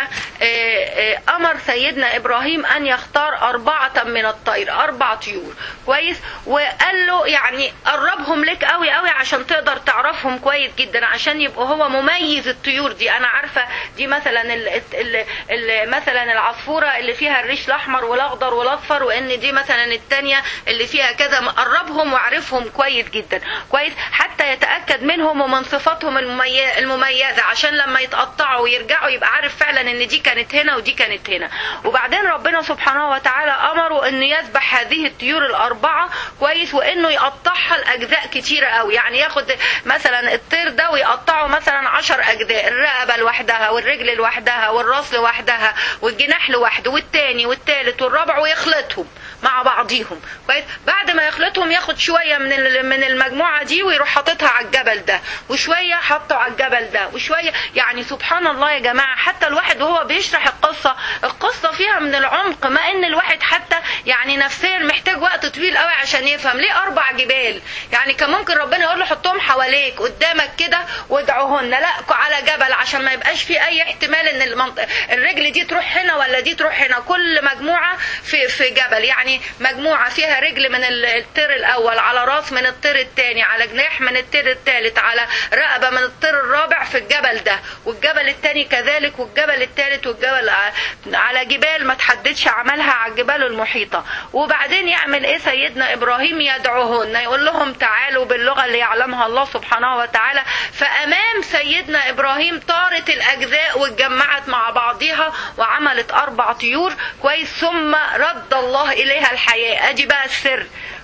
امر سيدنا ابراهيم ان يختار اربعة من الطير اربع طيور كويس وقال له يعني قربهم لك قوي قوي عشان تقدر تعرفهم كويس جدا عشان يبقوا هو مميز الطيور دي انا عارفة دي مثلا ال ال ال مثلا العصفورة اللي فيها الريش الاحمر والاخضر والاصفر وان دي مثلا التانية اللي فيها كذا قربهم وعرفهم كويس جدا كويس حتى يتأكد منهم ومن صفاتهم المميزة عشان لما يتقطعوا ويرجعوا يبقى عارف فعلا ان دي كانت هنا ودي كانت هنا وبعدين ربنا سبحانه وتعالى امره انه يذبح هذه الطيور الاربعة كويس وانه يقطعها لاجزاء كتيرة قوي يعني ياخد مثلا الطير ده ويقطعه مثلا عشر اجزاء الرقبة لوحدها والرجل لوحدها والراس لوحدها والجناح لوحده والتاني والتالت والرابع ويخلطهم مع بعضيهم كويس بعد ما يخلطهم ياخد شويه من من المجموعه دي ويروح حاططها على الجبل ده وشويه حاطه على الجبل ده وشويه يعني سبحان الله يا جماعه حتى الواحد وهو بيشرح القصه القصه فيها من العمق ما ان الواحد حتى يعني نفسيا محتاج وقت طويل قوي عشان يفهم ليه اربع جبال يعني كان ممكن ربنا يقول له حطهم حواليك قدامك كده وادعوهن لا على جبل عشان ما يبقاش في اي احتمال ان المنطقة الرجل دي تروح هنا ولا دي تروح هنا كل مجموعه في في جبل يعني يعني مجموعة فيها رجل من الطير الأول على راس من الطير الثاني على جناح من الطير الثالث على رقبة من الطير الرابع في الجبل ده والجبل الثاني كذلك والجبل الثالث والجبل على جبال ما تحددش عملها على الجبال المحيطة وبعدين يعمل ايه سيدنا إبراهيم يدعوهن يقول لهم تعالوا باللغة اللي يعلمها الله سبحانه وتعالى فأمام سيدنا إبراهيم طارت الأجزاء واتجمعت مع بعضها وعملت أربع طيور كويس ثم رد الله إليها الحياة ادي بقى السر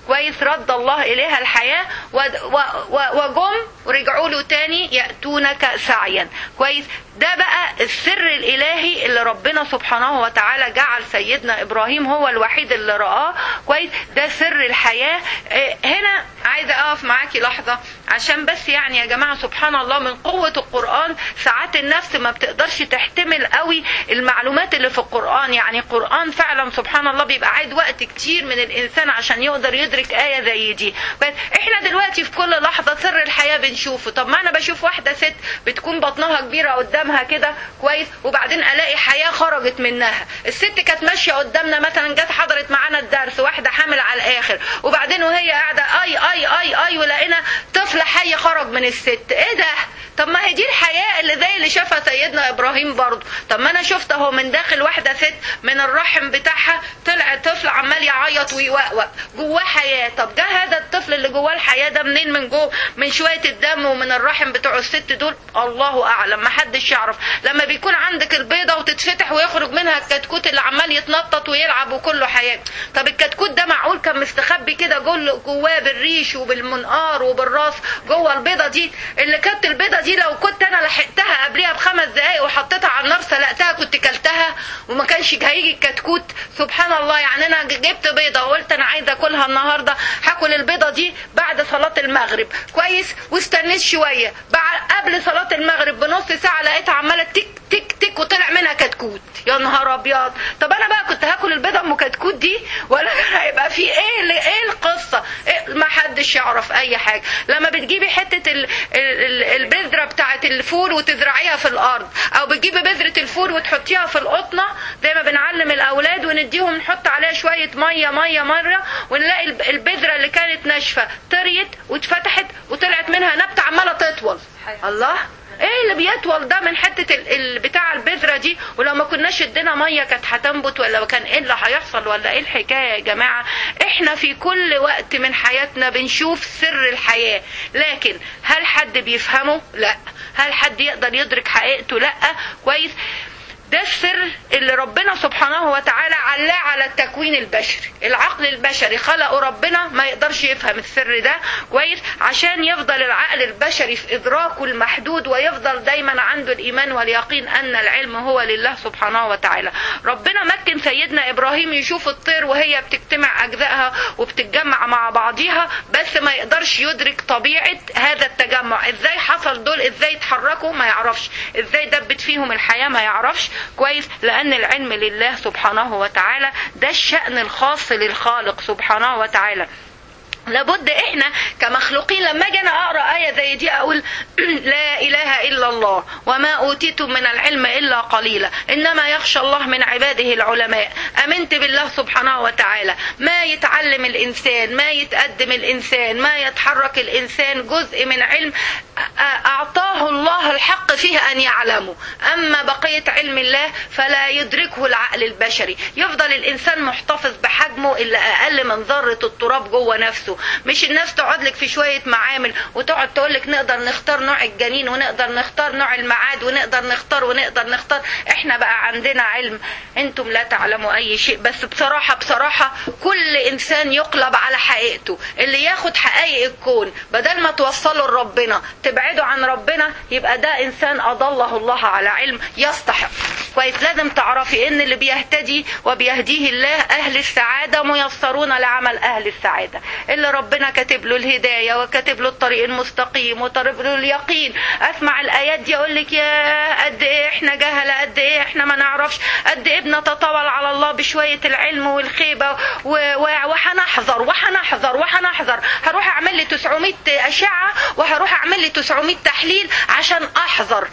كويس رد الله اليها الحياه و- و- و- وجم ورجعوا له تاني ياتونك سعيا كويس ده بقى السر الالهي اللي ربنا سبحانه وتعالى جعل سيدنا ابراهيم هو الوحيد اللي رآه كويس ده سر الحياه إيه، هنا عايزه اقف معاكي لحظه عشان بس يعني يا جماعه سبحان الله من قوه القران ساعات النفس ما بتقدرش تحتمل قوي المعلومات اللي في القران يعني القران فعلا سبحان الله بيبقى عايز وقت كتير من الانسان عشان يقدر يدرك ايه زي دي بس احنا دلوقتي في كل لحظه سر الحياه بنشوفه طب ما انا بشوف واحده ست بتكون بطنها كبيره قدامها كده كويس وبعدين الاقي حياه خرجت منها الست كانت ماشيه قدامنا مثلا جت حضرت معانا الدرس واحده حامل على الاخر وبعدين وهي قاعده اي اي اي اي ولقينا طفل حي خرج من الست ايه ده طب ما هي دي الحياه اللي زي اللي شافها سيدنا ابراهيم برضه طب ما انا شفت اهو من داخل واحده ست من الرحم بتاعها طلع طفل عمال يعيط ويوقوق جواه حياه طب ده هذا الطفل اللي جواه الحياه ده منين من جوه من شويه الدم ومن الرحم بتوع الست دول الله اعلم ما حدش يعرف لما بيكون عندك البيضه وتتفتح ويخرج منها الكتكوت اللي عمال يتنطط ويلعب وكله حياه طب الكتكوت ده معقول كان مستخبي كده جول- جواه بالريش وبالمنقار وبالراس جوه البيضه دي اللي كانت البيضه دي لو كنت انا لحقتها قبلها بخمس دقايق وحطيتها على النار سلقتها كنت كلتها وما كانش هيجي الكتكوت سبحان الله يعني انا جبت بيضه وقلت انا عايزه اكلها النهارده هاكل البيضه دي بعد صلاه المغرب كويس واستنيت شويه بعد قبل صلاه المغرب بنص ساعه لقيتها عماله تك تك تك وطلع منها كتكوت يا نهار ابيض طب انا بقى كنت هاكل البيضه ام كتكوت دي ولا كان هيبقى في ايه اللي- ايه القصه إيه ما حدش يعرف اي حاجه لما بتجيبي حته ال- ال- ال- البذره بتاعه الفول وتزرعيها في الارض او بتجيبي بذره الفول وتحطيها في القطنه زي ما بنعلم الاولاد ونديهم نحط عليها شويه ميه ميه مره ونلاقي الب- البذره اللي كانت ناشفه طريت واتفتحت وطلعت منها نبته عماله تطول الله ايه اللي بيطول ده من حته ال- ال- بتاع البذره دي ولو ما كناش ادينا ميه كانت هتنبت ولا كان ايه اللي هيحصل ولا ايه الحكايه يا جماعه احنا في كل وقت من حياتنا بنشوف سر الحياه لكن هل حد بيفهمه لا هل حد يقدر يدرك حقيقته لا كويس ده السر اللي ربنا سبحانه وتعالى علاه على التكوين البشري العقل البشري خلقه ربنا ما يقدرش يفهم السر ده كويس عشان يفضل العقل البشري في إدراكه المحدود ويفضل دايما عنده الإيمان واليقين أن العلم هو لله سبحانه وتعالى ربنا مكن سيدنا إبراهيم يشوف الطير وهي بتجتمع أجزائها وبتتجمع مع بعضيها بس ما يقدرش يدرك طبيعة هذا التجمع ازاي حصل دول ازاي اتحركوا ما يعرفش ازاي دبت فيهم الحياة ما يعرفش كويس لأن العلم لله سبحانه وتعالى ده الشأن الخاص للخالق سبحانه وتعالى لابد احنا كمخلوقين لما اجي انا اقرا ايه زي دي اقول لا اله الا الله وما اوتيتم من العلم الا قليلا انما يخشى الله من عباده العلماء امنت بالله سبحانه وتعالى ما يتعلم الانسان ما يتقدم الانسان ما يتحرك الانسان جزء من علم اعطاه الله الحق فيه ان يعلمه اما بقيه علم الله فلا يدركه العقل البشري يفضل الانسان محتفظ بحجمه الا اقل من ذره التراب جوه نفسه مش الناس تقعد لك في شويه معامل وتقعد تقول لك نقدر نختار نوع الجنين ونقدر نختار نوع الميعاد ونقدر نختار ونقدر نختار احنا بقى عندنا علم انتم لا تعلموا اي شيء بس بصراحه بصراحه كل انسان يقلب على حقيقته اللي ياخد حقائق الكون بدل ما توصله لربنا تبعده عن ربنا يبقى ده انسان اضله الله على علم يستحق كويس لازم تعرفي ان اللي بيهتدي وبيهديه الله اهل السعاده ميسرون لعمل اهل السعاده اللي ربنا كاتب له الهدايه وكاتب له الطريق المستقيم وطريق له اليقين اسمع الايات دي اقول لك يا قد ايه احنا جهله قد ايه احنا ما نعرفش قد ايه بنتطاول على الله بشويه العلم والخيبه وهنحذر وهنحذر وهنحذر هروح اعمل لي 900 اشعه وهروح اعمل لي 900 تحليل عشان احذر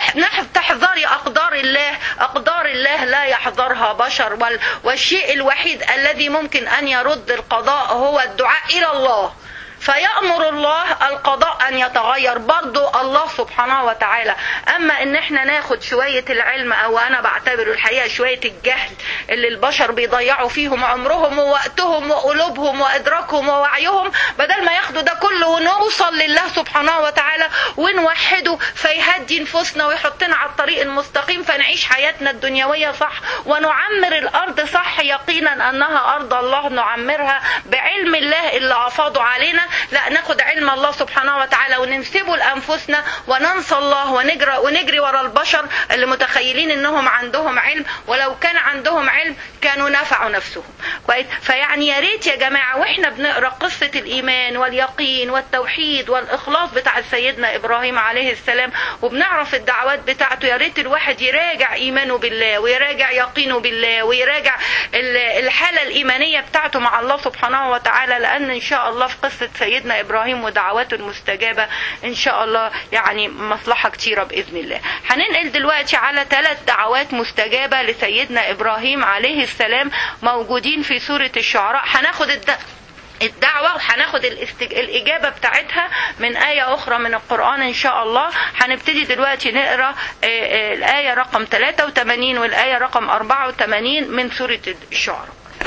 تحذري اقدار الله اقدار الله لا يحذرها بشر والشيء الوحيد الذي ممكن ان يرد القضاء هو الدعاء الى الله فيأمر الله القضاء أن يتغير برضو الله سبحانه وتعالى أما إن إحنا ناخد شوية العلم أو أنا بعتبره الحقيقة شوية الجهل اللي البشر بيضيعوا فيهم عمرهم ووقتهم وقلوبهم وإدراكهم ووعيهم بدل ما ياخدوا ده كله ونوصل لله سبحانه وتعالى ونوحده فيهدي نفوسنا ويحطنا على الطريق المستقيم فنعيش حياتنا الدنيوية صح ونعمر الأرض صح يقينا أنها أرض الله نعمرها بعلم الله اللي أفاضوا علينا لا ناخد علم الله سبحانه وتعالى وننسبه لأنفسنا وننسى الله ونجري ونجري ورا البشر اللي متخيلين انهم عندهم علم ولو كان عندهم علم كانوا نفعوا نفسهم كويس فيعني يا ريت يا جماعه واحنا بنقرا قصه الايمان واليقين والتوحيد والاخلاص بتاع سيدنا ابراهيم عليه السلام وبنعرف الدعوات بتاعته يا ريت الواحد يراجع ايمانه بالله ويراجع يقينه بالله ويراجع الحاله الايمانيه بتاعته مع الله سبحانه وتعالى لان ان شاء الله في قصه سيدنا ابراهيم ودعواته المستجابه ان شاء الله يعني مصلحه كتيره باذن الله هننقل دلوقتي على ثلاث دعوات مستجابه لسيدنا ابراهيم عليه السلام موجودين في سوره الشعراء هناخد الد... الدعوة هناخد الاستج... الإجابة بتاعتها من آية أخرى من القرآن إن شاء الله هنبتدي دلوقتي نقرأ الآية رقم 83 والآية رقم 84 من سورة الشعراء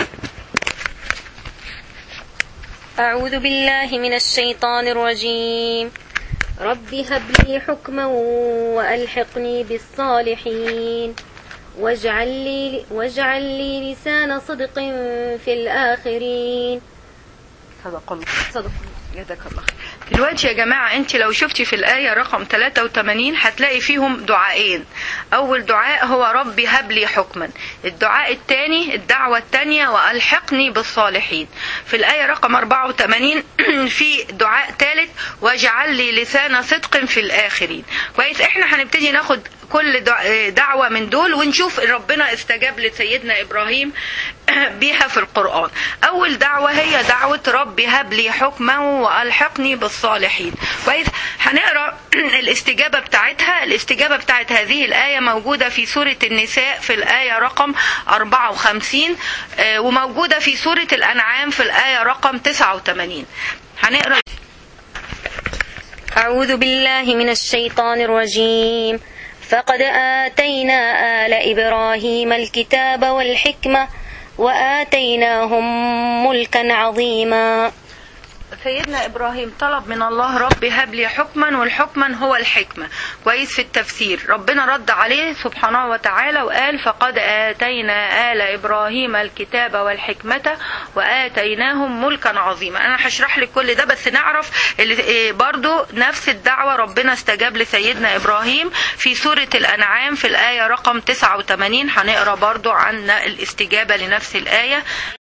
أعوذ بالله من الشيطان الرجيم رب هب لي حكما وألحقني بالصالحين واجعل لي, واجعل لي لسان صدق في الآخرين صدق الله صدق جزاك الله دلوقتي يا جماعة انت لو شفتي في الآية رقم 83 هتلاقي فيهم دعائين أول دعاء هو ربي هب لي حكما الدعاء الثاني الدعوة الثانية وألحقني بالصالحين في الآية رقم 84 في دعاء ثالث واجعل لي لسان صدق في الآخرين كويس احنا هنبتدي ناخد كل دعوة من دول ونشوف ربنا استجاب لسيدنا إبراهيم بها في القرآن أول دعوة هي دعوة ربي هب لي حكما وألحقني بالصالحين كويس هنقرأ الاستجابة بتاعتها الاستجابة بتاعت هذه الآية موجودة في سورة النساء في الآية رقم 54 وموجودة في سورة الأنعام في الآية رقم 89 هنقرأ أعوذ بالله من الشيطان الرجيم فقد آتينا آل إبراهيم الكتاب والحكمة وآتيناهم ملكا عظيما سيدنا ابراهيم طلب من الله رب هب لي حكما والحكما هو الحكمه كويس في التفسير ربنا رد عليه سبحانه وتعالى وقال فقد اتينا ال ابراهيم الكتاب والحكمه واتيناهم ملكا عظيما انا هشرح لك كل ده بس نعرف برضو نفس الدعوه ربنا استجاب لسيدنا ابراهيم في سوره الانعام في الايه رقم 89 هنقرا برضو عن الاستجابه لنفس الايه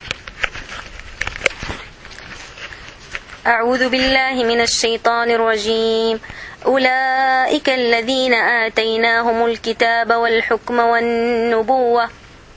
أعوذ بالله من الشيطان الرجيم أولئك الذين آتيناهم الكتاب والحكم والنبوة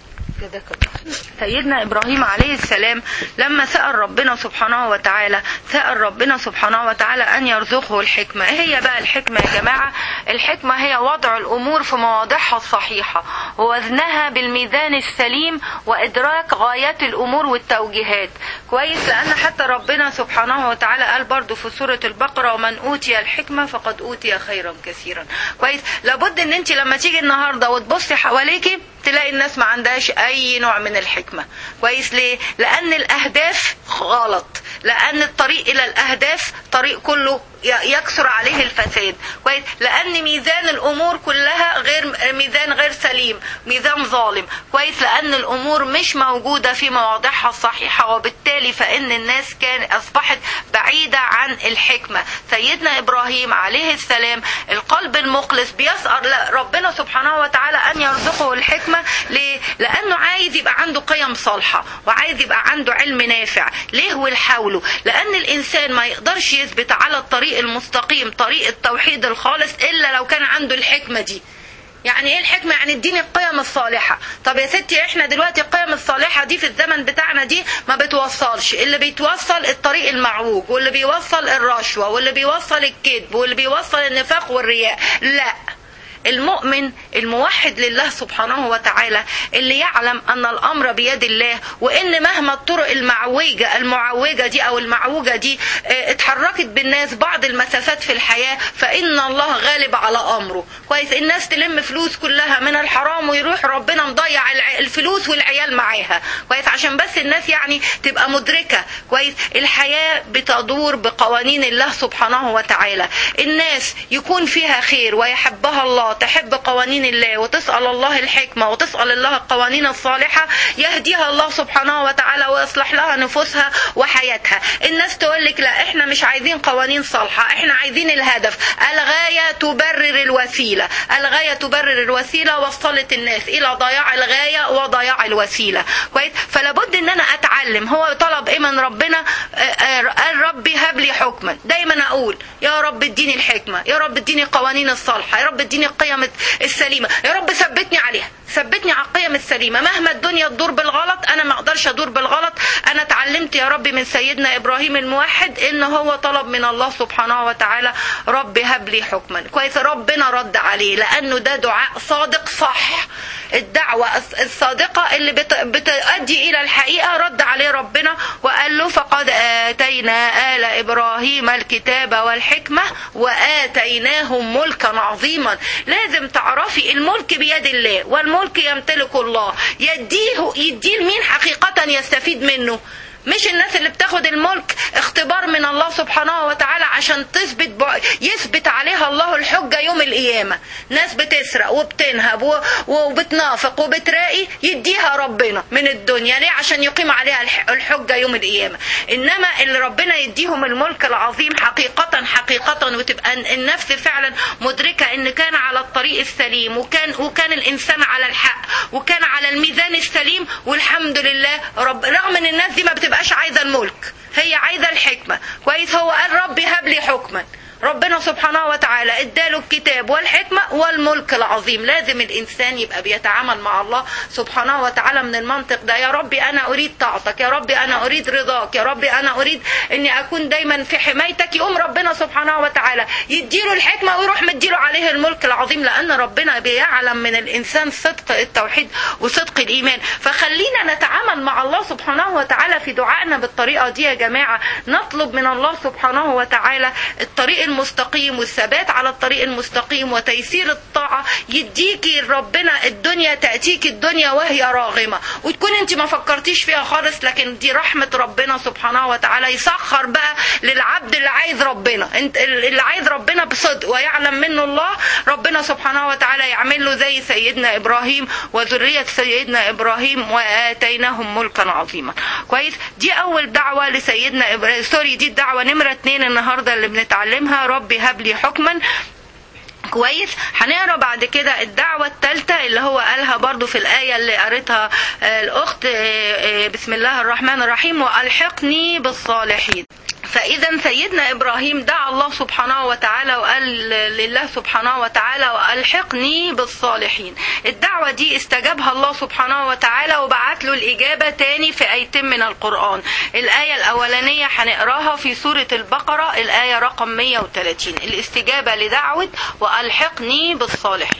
سيدنا ابراهيم عليه السلام لما سال ربنا سبحانه وتعالى سال ربنا سبحانه وتعالى ان يرزقه الحكمه ايه هي بقى الحكمه يا جماعه الحكمه هي وضع الامور في مواضعها الصحيحه ووزنها بالميزان السليم وادراك غايات الامور والتوجيهات كويس لان حتى ربنا سبحانه وتعالى قال برضو في سوره البقره ومن اوتي الحكمه فقد اوتي خيرا كثيرا كويس لابد ان انت لما تيجي النهارده وتبصي حواليكي تلاقي الناس ما عندهاش اي نوع من الحكمه كويس ليه لان الاهداف غلط لان الطريق الى الاهداف طريق كله يكثر عليه الفساد كويس لان ميزان الامور كلها غير ميزان غير سليم ميزان ظالم كويس لان الامور مش موجوده في مواضعها الصحيحه وبالتالي فان الناس كان اصبحت بعيده عن الحكمه سيدنا ابراهيم عليه السلام القلب المخلص بيسأل ربنا سبحانه وتعالى ان يرزقه الحكمه ليه لانه عايز يبقى عنده قيم صالحه وعايز يبقى عنده علم نافع ليه والحوله لان الانسان ما يقدرش يثبت على الطريق الطريق المستقيم طريق التوحيد الخالص الا لو كان عنده الحكمه دي يعني ايه الحكمه يعني اديني القيم الصالحه طب يا ستي احنا دلوقتي القيم الصالحه دي في الزمن بتاعنا دي ما بتوصلش اللي بيتوصل الطريق المعوج واللي بيوصل الرشوه واللي بيوصل الكذب واللي بيوصل النفاق والرياء لا المؤمن الموحد لله سبحانه وتعالى اللي يعلم ان الامر بيد الله وان مهما الطرق المعوجه المعوجه دي او المعوجه دي اه، اتحركت بالناس بعض المسافات في الحياه فان الله غالب على امره كويس الناس تلم فلوس كلها من الحرام ويروح ربنا مضيع الع- الفلوس والعيال معاها كويس عشان بس الناس يعني تبقى مدركه كويس الحياه بتدور بقوانين الله سبحانه وتعالى الناس يكون فيها خير ويحبها الله تحب قوانين الله وتسال الله الحكمه وتسال الله القوانين الصالحه يهديها الله سبحانه وتعالى ويصلح لها نفوسها وحياتها الناس تقول لك لا احنا مش عايزين قوانين صالحه احنا عايزين الهدف الغايه تبرر الوسيله الغايه تبرر الوسيله وصلت الناس الى ضياع الغايه وضياع الوسيله كويس فلا بد ان انا اتعلم هو طلب ايه من ربنا آه، آه، قال ربي هب لي حكما دايما اقول يا رب اديني الحكمه يا رب اديني القوانين الصالحه يا رب اديني القيم السليمه يا رب ثبتني عليها ثبتني على القيم السليمه مهما الدنيا تدور بالغلط انا ما اقدرش ادور بالغلط انا اتعلمت يا رب من سيدنا ابراهيم الموحد ان هو طلب من الله سبحانه وتعالى رب هب لي حكما كويس ربنا رد عليه لانه ده دعاء صادق صح الدعوة الصادقة اللي بت- بتؤدي إلى الحقيقة رد عليه ربنا وقال له فقد آتينا آل إبراهيم الكتاب والحكمة وآتيناهم ملكا عظيما لازم تعرفي الملك بيد الله والملك يمتلك الله يديه يديه لمين حقيقة يستفيد منه مش الناس اللي بتاخد الملك اختبار من الله سبحانه وتعالى عشان تثبت ب... يثبت عليها الله الحجة يوم القيامة ناس بتسرق وبتنهب و... وبتنافق وبتراقي يديها ربنا من الدنيا ليه عشان يقيم عليها الح... الحجة يوم القيامة إنما اللي ربنا يديهم الملك العظيم حقيقة حقيقة وتبقى النفس فعلا مدركة إن كان على الطريق السليم وكان وكان الإنسان على الحق وكان على الميزان السليم والحمد لله رب رغم إن الناس دي ما بتبقاش عايزة الملك هي عايزة الحكمة كويس هو قال ربي هب لي حكما ربنا سبحانه وتعالى اداله الكتاب والحكمة والملك العظيم لازم الإنسان يبقى بيتعامل مع الله سبحانه وتعالى من المنطق ده يا ربي أنا أريد طاعتك يا ربي أنا أريد رضاك يا ربي أنا أريد أني أكون دايما في حمايتك يقوم ربنا سبحانه وتعالى يديله الحكمة ويروح مديله عليه الملك العظيم لأن ربنا بيعلم من الإنسان صدق التوحيد وصدق الإيمان فخلينا نتعامل مع الله سبحانه وتعالى في دعائنا بالطريقة دي يا جماعة نطلب من الله سبحانه وتعالى الطريق المستقيم والثبات على الطريق المستقيم وتيسير الطاعة يديكي ربنا الدنيا تأتيك الدنيا وهي راغمة وتكون انت ما فكرتيش فيها خالص لكن دي رحمة ربنا سبحانه وتعالى يسخر بقى للعبد اللي عايز ربنا انت اللي عايز ربنا بصدق ويعلم منه الله ربنا سبحانه وتعالى يعمل له زي سيدنا ابراهيم وذرية سيدنا ابراهيم واتيناهم ملكا عظيما كويس دي اول دعوة لسيدنا ابراهيم سوري دي الدعوة نمرة اتنين النهاردة اللي بنتعلمها ربي هب لي حكما كويس هنقرا بعد كده الدعوة الثالثة اللي هو قالها برضو في الآية اللي قريتها آه، الأخت آه، آه، بسم الله الرحمن الرحيم وألحقني بالصالحين فإذا سيدنا إبراهيم دعا الله سبحانه وتعالى وقال لله سبحانه وتعالى وألحقني بالصالحين الدعوة دي استجابها الله سبحانه وتعالى وبعت له الإجابة تاني في آيتين من القرآن الآية الأولانية هنقراها في سورة البقرة الآية رقم 130 الاستجابة لدعوة وألحقني بالصالحين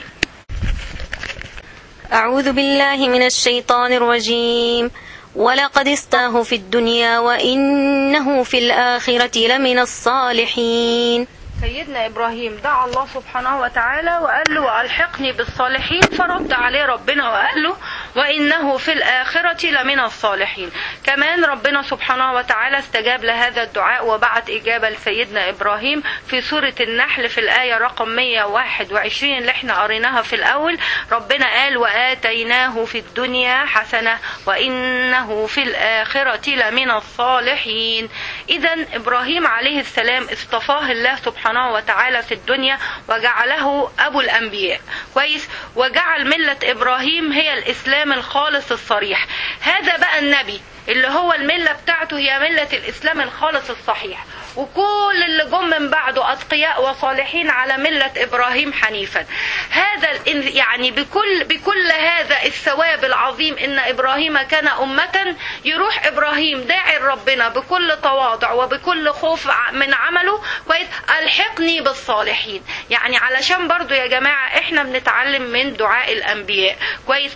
أعوذ بالله من الشيطان الرجيم ولقد استاه في الدنيا وإنه في الآخرة لمن الصالحين سيدنا إبراهيم دعا الله سبحانه وتعالى وقال له وألحقني بالصالحين فرد عليه ربنا وقال له وإنه في الآخرة لمن الصالحين كمان ربنا سبحانه وتعالى استجاب لهذا الدعاء وبعت إجابة لسيدنا إبراهيم في سورة النحل في الآية رقم 121 اللي احنا قريناها في الأول ربنا قال وآتيناه في الدنيا حسنة وإنه في الآخرة لمن الصالحين إذا إبراهيم عليه السلام اصطفاه الله سبحانه وتعالى في الدنيا وجعله أبو الأنبياء كويس وجعل ملة إبراهيم هي الإسلام الخالص الصريح هذا بقى النبي اللي هو الملة بتاعته هي ملة الإسلام الخالص الصحيح وكل اللي جم من بعده اتقياء وصالحين على مله ابراهيم حنيفا هذا ال- يعني بكل بكل هذا الثواب العظيم ان ابراهيم كان امه يروح ابراهيم داعي لربنا بكل تواضع وبكل خوف ع- من عمله كويس الحقني بالصالحين يعني علشان برضو يا جماعه احنا بنتعلم من دعاء الانبياء كويس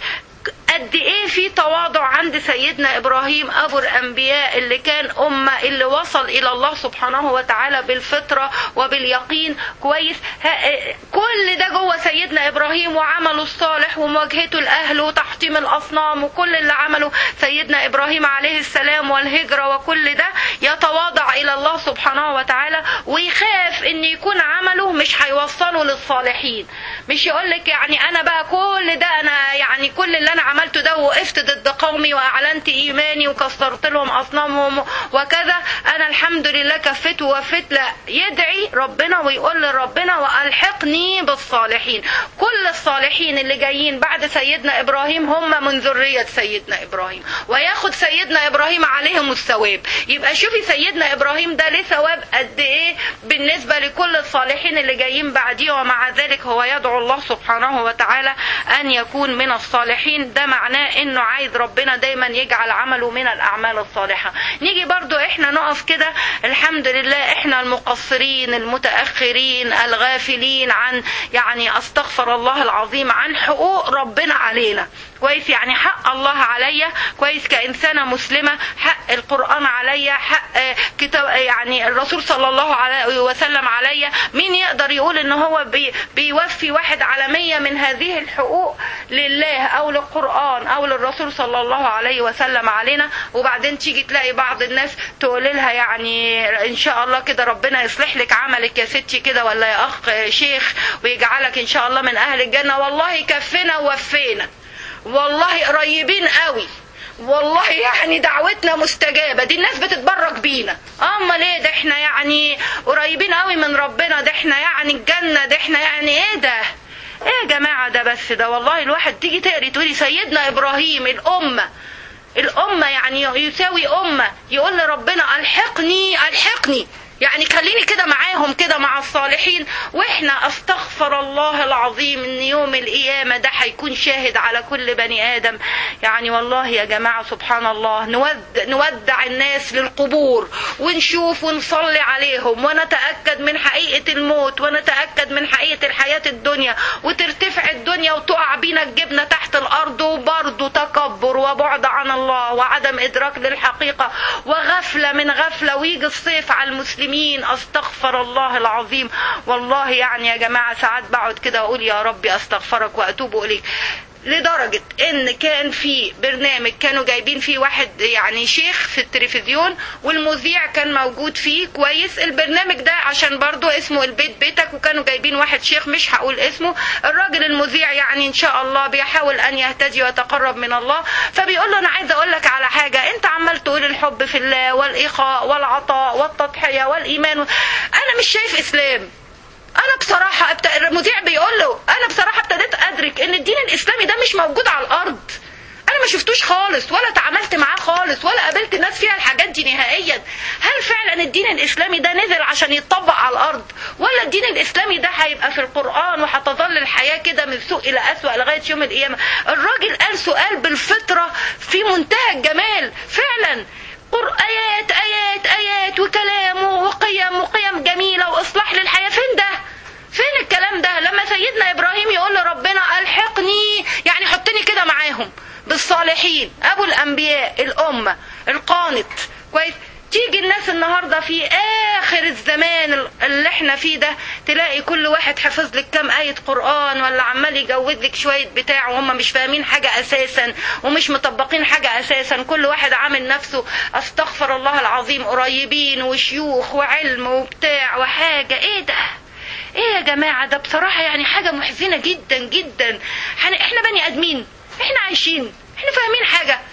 قد ايه في تواضع عند سيدنا ابراهيم ابو الانبياء اللي كان امه اللي وصل الى الله سبحانه وتعالى بالفطره وباليقين كويس ها- كل ده جوه سيدنا ابراهيم وعمله الصالح ومواجهته لاهله وتحطيم الاصنام وكل اللي عمله سيدنا ابراهيم عليه السلام والهجره وكل ده يتواضع الى الله سبحانه وتعالى ويخاف ان يكون عمله مش هيوصله للصالحين مش يقول لك يعني انا بقى كل ده انا يعني كل اللي انا عملته ده وقفت ضد قومي واعلنت ايماني وكسرت لهم اصنامهم وكذا انا الحمد لله كفيت ووفيت لا يدعي ربنا ويقول لربنا والحقني بالصالحين كل الصالحين اللي جايين بعد سيدنا ابراهيم هم من ذريه سيدنا ابراهيم وياخد سيدنا ابراهيم عليهم الثواب يبقى شوفي سيدنا ابراهيم ده ليه ثواب قد ايه بالنسبه لكل الصالحين اللي جايين بعديه ومع ذلك هو يدعو الله سبحانه وتعالى ان يكون من الصالحين ده معناه انه عايز ربنا دايما يجعل عمله من الاعمال الصالحه نيجي برضو احنا نقف كده الحمد لله احنا المقصرين المتاخرين الغافلين عن يعني استغفر الله العظيم عن حقوق ربنا علينا كويس يعني حق الله عليا كويس كإنسانة مسلمة حق القرآن عليا حق آه، كتاب آه، يعني الرسول صلى الله عليه وسلم عليا مين يقدر يقول ان هو بي بيوفي واحد على مية من هذه الحقوق لله او للقرآن او للرسول صلى الله عليه وسلم علينا وبعدين تيجي تلاقي بعض الناس تقول لها يعني ان شاء الله كده ربنا يصلح لك عملك يا ستي كده ولا يا اخ آه، شيخ ويجعلك ان شاء الله من اهل الجنة والله كفنا ووفينا والله قريبين قوي والله يعني دعوتنا مستجابة دي الناس بتتبرك بينا اما ليه ده احنا يعني قريبين قوي من ربنا ده احنا يعني الجنة ده احنا يعني ايه ده ايه يا جماعة ده بس ده والله الواحد تيجي تقري تقولي سيدنا ابراهيم الامة الامة يعني يساوي امة يقول لربنا الحقني الحقني يعني خليني كده معاهم كده مع الصالحين واحنا استغفر الله العظيم ان يوم القيامة ده هيكون شاهد على كل بني ادم يعني والله يا جماعة سبحان الله نود نودع الناس للقبور ونشوف ونصلي عليهم ونتأكد من حقيقة الموت ونتأكد من حقيقة الحياة الدنيا وترتفع الدنيا وتقع بينا الجبنة تحت الارض وبرضه تكبر وبعد عن الله وعدم ادراك للحقيقة وغفلة من غفلة ويجي الصيف على المسلمين استغفر الله العظيم والله يعني يا جماعة ساعات بقعد كده واقول يا ربي استغفرك واتوب اليك لدرجة ان كان في برنامج كانوا جايبين فيه واحد يعني شيخ في التلفزيون والمذيع كان موجود فيه كويس البرنامج ده عشان برضو اسمه البيت بيتك وكانوا جايبين واحد شيخ مش هقول اسمه الراجل المذيع يعني ان شاء الله بيحاول ان يهتدي ويتقرب من الله فبيقول له انا عايز اقول لك على حاجة انت عمال تقول الحب في الله والاخاء والعطاء والتضحية والايمان انا مش شايف اسلام انا بصراحة ابت... المذيع بيقول له انا بصراحة ابتديت ادرك ان الدين الاسلامي ده مش موجود على الارض انا ما شفتوش خالص ولا تعاملت معاه خالص ولا قابلت ناس فيها الحاجات دي نهائيا هل فعلا الدين الاسلامي ده نزل عشان يتطبق على الارض ولا الدين الاسلامي ده هيبقى في القران وهتظل الحياه كده من سوء الى اسوء لغايه يوم القيامه الراجل قال سؤال بالفطره في منتهى الجمال فعلا قر ايات ايات ايات وكلام وقيم وقيم جميله واصلاح للحياه فين ده فين الكلام ده لما سيدنا ابراهيم يقول لربنا الحقني يعني حطني كده معاهم بالصالحين ابو الانبياء الامه القانت كويس تيجي الناس النهارده في اخر الزمان اللي احنا فيه ده تلاقي كل واحد حفظ لك كام آية قرآن ولا عمال يجود لك شوية بتاع وهم مش فاهمين حاجة اساسا ومش مطبقين حاجة اساسا كل واحد عامل نفسه استغفر الله العظيم قريبين وشيوخ وعلم وبتاع وحاجة ايه ده ايه يا جماعة ده بصراحة يعني حاجة محزنة جدا جدا احنا بني ادمين احنا عايشين احنا فاهمين حاجة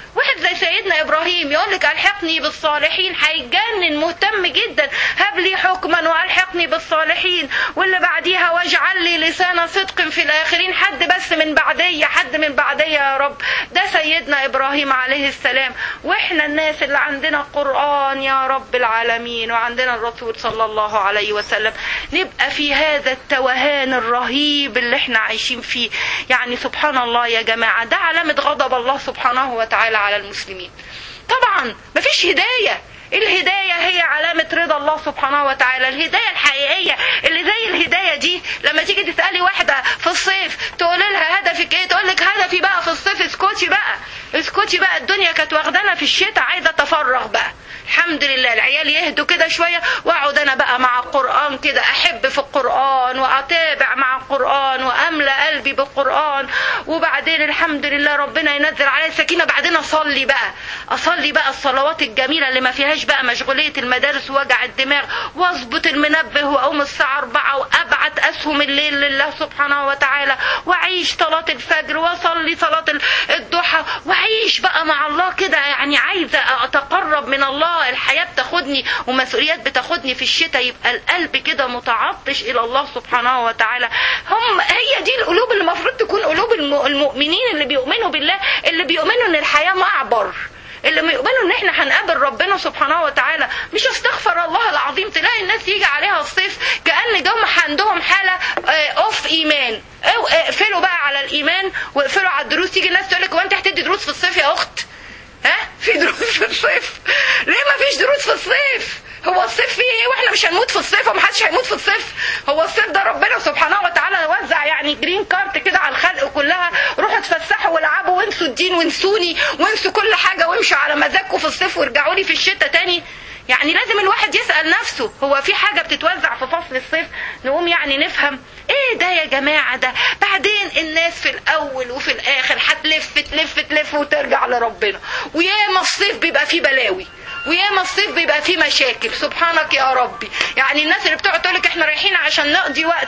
واحد زي سيدنا ابراهيم يقول لك الحقني بالصالحين هيتجنن مهتم جدا هب لي حكما والحقني بالصالحين واللي بعديها واجعل لي لسان صدق في الاخرين حد بس من بعديه حد من بعديه يا رب ده سيدنا ابراهيم عليه السلام واحنا الناس اللي عندنا قران يا رب العالمين وعندنا الرسول صلى الله عليه وسلم نبقى في هذا التوهان الرهيب اللي احنا عايشين فيه يعني سبحان الله يا جماعه ده علامه غضب الله سبحانه وتعالى على المسلمين طبعا مفيش هدايه الهداية هي علامة رضا الله سبحانه وتعالى الهداية الحقيقية اللي زي الهداية دي لما تيجي تسألي واحدة في الصيف تقول لها هدفك ايه تقول لك هدفي بقى في الصيف اسكتي بقى اسكتي بقى الدنيا كانت واخدانا في الشتاء عايزة اتفرغ بقى الحمد لله العيال يهدوا كده شوية واقعد انا بقى مع القرآن كده احب في القرآن واتابع مع القرآن واملى قلبي بالقرآن وبعدين الحمد لله ربنا ينزل علي السكينة بعدين اصلي بقى اصلي بقى الصلوات الجميلة اللي ما فيهاش بقى مشغولية المدارس ووجع الدماغ واظبط المنبه واقوم الساعة 4 وابعت اسهم الليل لله سبحانه وتعالى واعيش صلاة الفجر واصلي صلاة الضحى واعيش بقى مع الله كده يعني عايزة اتقرب من الله الحياة بتاخدني ومسؤوليات بتاخدني في الشتاء يبقى القلب كده متعطش الى الله سبحانه وتعالى هم هي دي القلوب اللي المفروض تكون قلوب المؤمنين اللي بيؤمنوا بالله اللي بيؤمنوا ان الحياة معبر اللي بيؤمنوا ان احنا هنقابل ربنا سبحانه وتعالى مش استغفر الله العظيم تلاقي الناس يجي عليها الصيف كان جم عندهم حاله اوف ايمان اقفلوا بقى على الايمان واقفلوا على الدروس تيجي الناس تقول لك هو انت هتدي دروس في الصيف يا اخت ها في دروس في الصيف ليه ما فيش دروس في الصيف هو الصيف فيه ايه واحنا مش هنموت في الصيف ومحدش هيموت في الصيف هو الصيف ده ربنا سبحانه وتعالى وزع يعني جرين كارت كده على الخلق كلها روحوا اتفسحوا والعبوا وانسوا الدين وانسوني وانسوا كل حاجه وامشوا على مزاجكم في الصيف وارجعوا لي في الشتاء تاني يعني لازم الواحد يسأل نفسه هو في حاجة بتتوزع في فصل الصيف نقوم يعني نفهم ايه ده يا جماعة ده بعدين الناس في الاول وفي الاخر هتلف تلف تلف وترجع لربنا وياما الصيف بيبقى فيه بلاوي وياما الصيف بيبقى فيه مشاكل سبحانك يا ربي يعني الناس اللي بتقعد تقولك احنا رايحين عشان نقضي وقت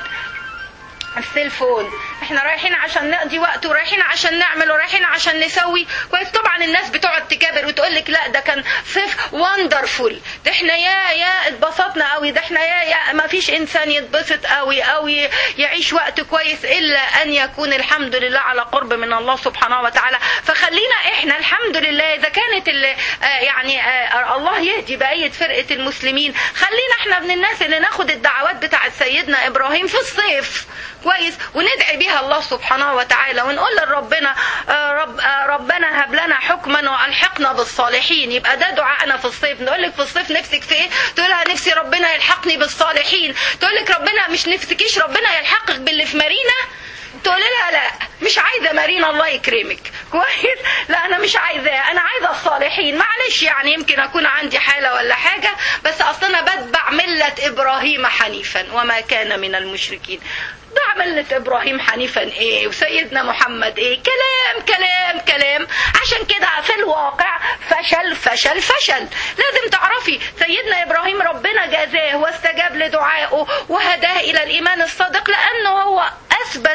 السيلفون احنا رايحين عشان نقضي وقت ورايحين عشان نعمل ورايحين عشان نسوي كويس طبعا الناس بتقعد تكابر وتقول لك لا ده كان صيف وندرفول ده احنا يا يا اتبسطنا قوي ده احنا يا يا ما فيش انسان يتبسط قوي او يعيش وقت كويس الا ان يكون الحمد لله على قرب من الله سبحانه وتعالى فخلينا احنا الحمد لله اذا كانت اللي آه يعني آه الله يهدي بقيه فرقه المسلمين خلينا احنا من الناس اللي ناخد الدعوات بتاعه سيدنا ابراهيم في الصيف كويس وندعي بيها الله سبحانه وتعالى ونقول لربنا رب ربنا هب لنا حكما والحقنا بالصالحين يبقى ده دعائنا في الصيف نقول لك في الصيف نفسك في ايه تقول لها نفسي ربنا يلحقني بالصالحين تقول لك ربنا مش نفسكيش ربنا يلحقك باللي في مارينا تقول لها لا مش عايزه مارينا الله يكرمك كويس لا انا مش عايزاه انا عايزه الصالحين معلش يعني يمكن اكون عندي حاله ولا حاجه بس اصلا انا بتبع مله ابراهيم حنيفا وما كان من المشركين ده ملة إبراهيم حنيفا إيه وسيدنا محمد إيه كلام كلام كلام عشان كده في الواقع فشل فشل فشل لازم تعرفي سيدنا إبراهيم ربنا جازاه واستجاب لدعائه وهداه إلى الإيمان الصادق لأنه هو أثبت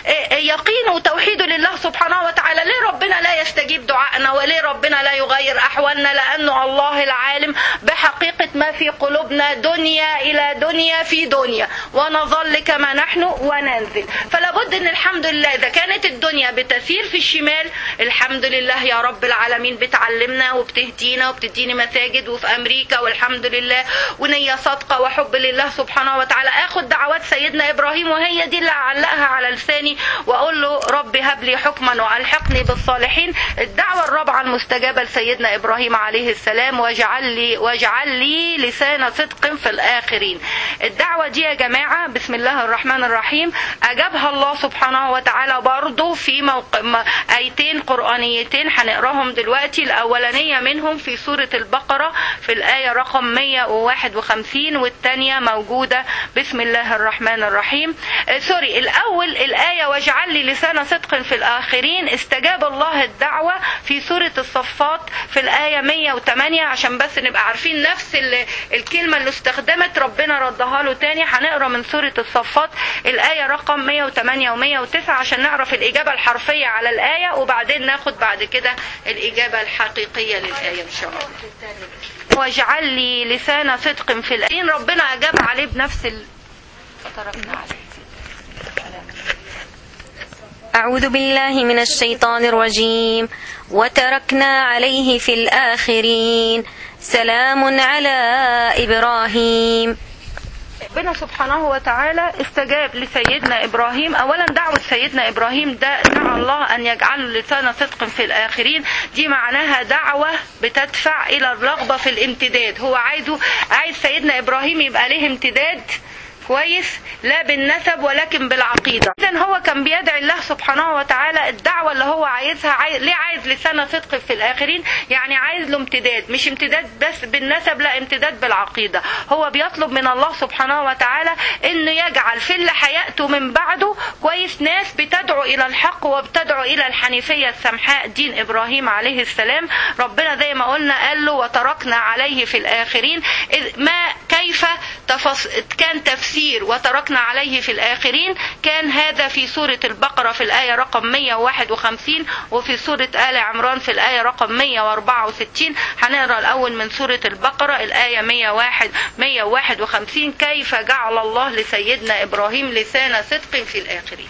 يقينه وتوحيده لله سبحانه وتعالى ليه ربنا لا يستجيب دعائنا وليه ربنا لا يغير أحوالنا لأنه الله العالم بحقيقة ما في قلوبنا دنيا إلى دنيا في دنيا ونظل كما نحن وننزل فلا بد ان الحمد لله اذا كانت الدنيا بتسير في الشمال الحمد لله يا رب العالمين بتعلمنا وبتهدينا وبتديني مساجد وفي امريكا والحمد لله ونيه صادقه وحب لله سبحانه وتعالى اخد دعوات سيدنا ابراهيم وهي دي اللي اعلقها على لساني واقول له رب هب لي حكما والحقني بالصالحين الدعوه الرابعه المستجابه لسيدنا ابراهيم عليه السلام واجعل لي واجعل لي لسان صدق في الاخرين الدعوه دي يا جماعه بسم الله الرحمن الرحيم أجابها الله سبحانه وتعالى برضه في موقع آيتين قرآنيتين هنقراهم دلوقتي الأولانية منهم في سورة البقرة في الآية رقم 151 والثانية موجودة بسم الله الرحمن الرحيم آه سوري الأول اول الايه واجعل لي لسان صدق في الاخرين استجاب الله الدعوه في سوره الصفات في الايه 108 عشان بس نبقى عارفين نفس ال- الكلمه اللي استخدمت ربنا ردها له تاني هنقرا من سوره الصفات الايه رقم 108 و109 عشان نعرف الاجابه الحرفيه على الايه وبعدين ناخد بعد كده الاجابه الحقيقيه للايه ان شاء الله واجعل لي لسان صدق في الأين ربنا أجاب عليه بنفس ال... فتركنا عليه أعوذ بالله من الشيطان الرجيم وتركنا عليه في الآخرين سلام على إبراهيم ربنا سبحانه وتعالى استجاب لسيدنا إبراهيم أولا دعوة سيدنا إبراهيم ده دعا الله أن يجعله لسان صدق في الآخرين دي معناها دعوة بتدفع إلى الرغبة في الامتداد هو عايزه عايز سيدنا إبراهيم يبقى له امتداد كويس لا بالنسب ولكن بالعقيدة إذا هو كان بيدعي الله سبحانه وتعالى الدعوة اللي هو عايزها عايز ليه عايز لسان صدق في الآخرين يعني عايز له امتداد مش امتداد بس بالنسب لا امتداد بالعقيدة هو بيطلب من الله سبحانه وتعالى انه يجعل في اللي هيأتوا من بعده كويس ناس بتدعو الى الحق وبتدعو الى الحنيفية السمحاء دين ابراهيم عليه السلام ربنا زي ما قلنا قال له وتركنا عليه في الاخرين إذ ما كيف تفص... كان تفسير وتركنا عليه في الآخرين كان هذا في سورة البقرة في الآية رقم 151 وفي سورة آل عمران في الآية رقم 164 هنقرأ الأول من سورة البقرة الآية 101 151 كيف جعل الله لسيدنا إبراهيم لسان صدق في الآخرين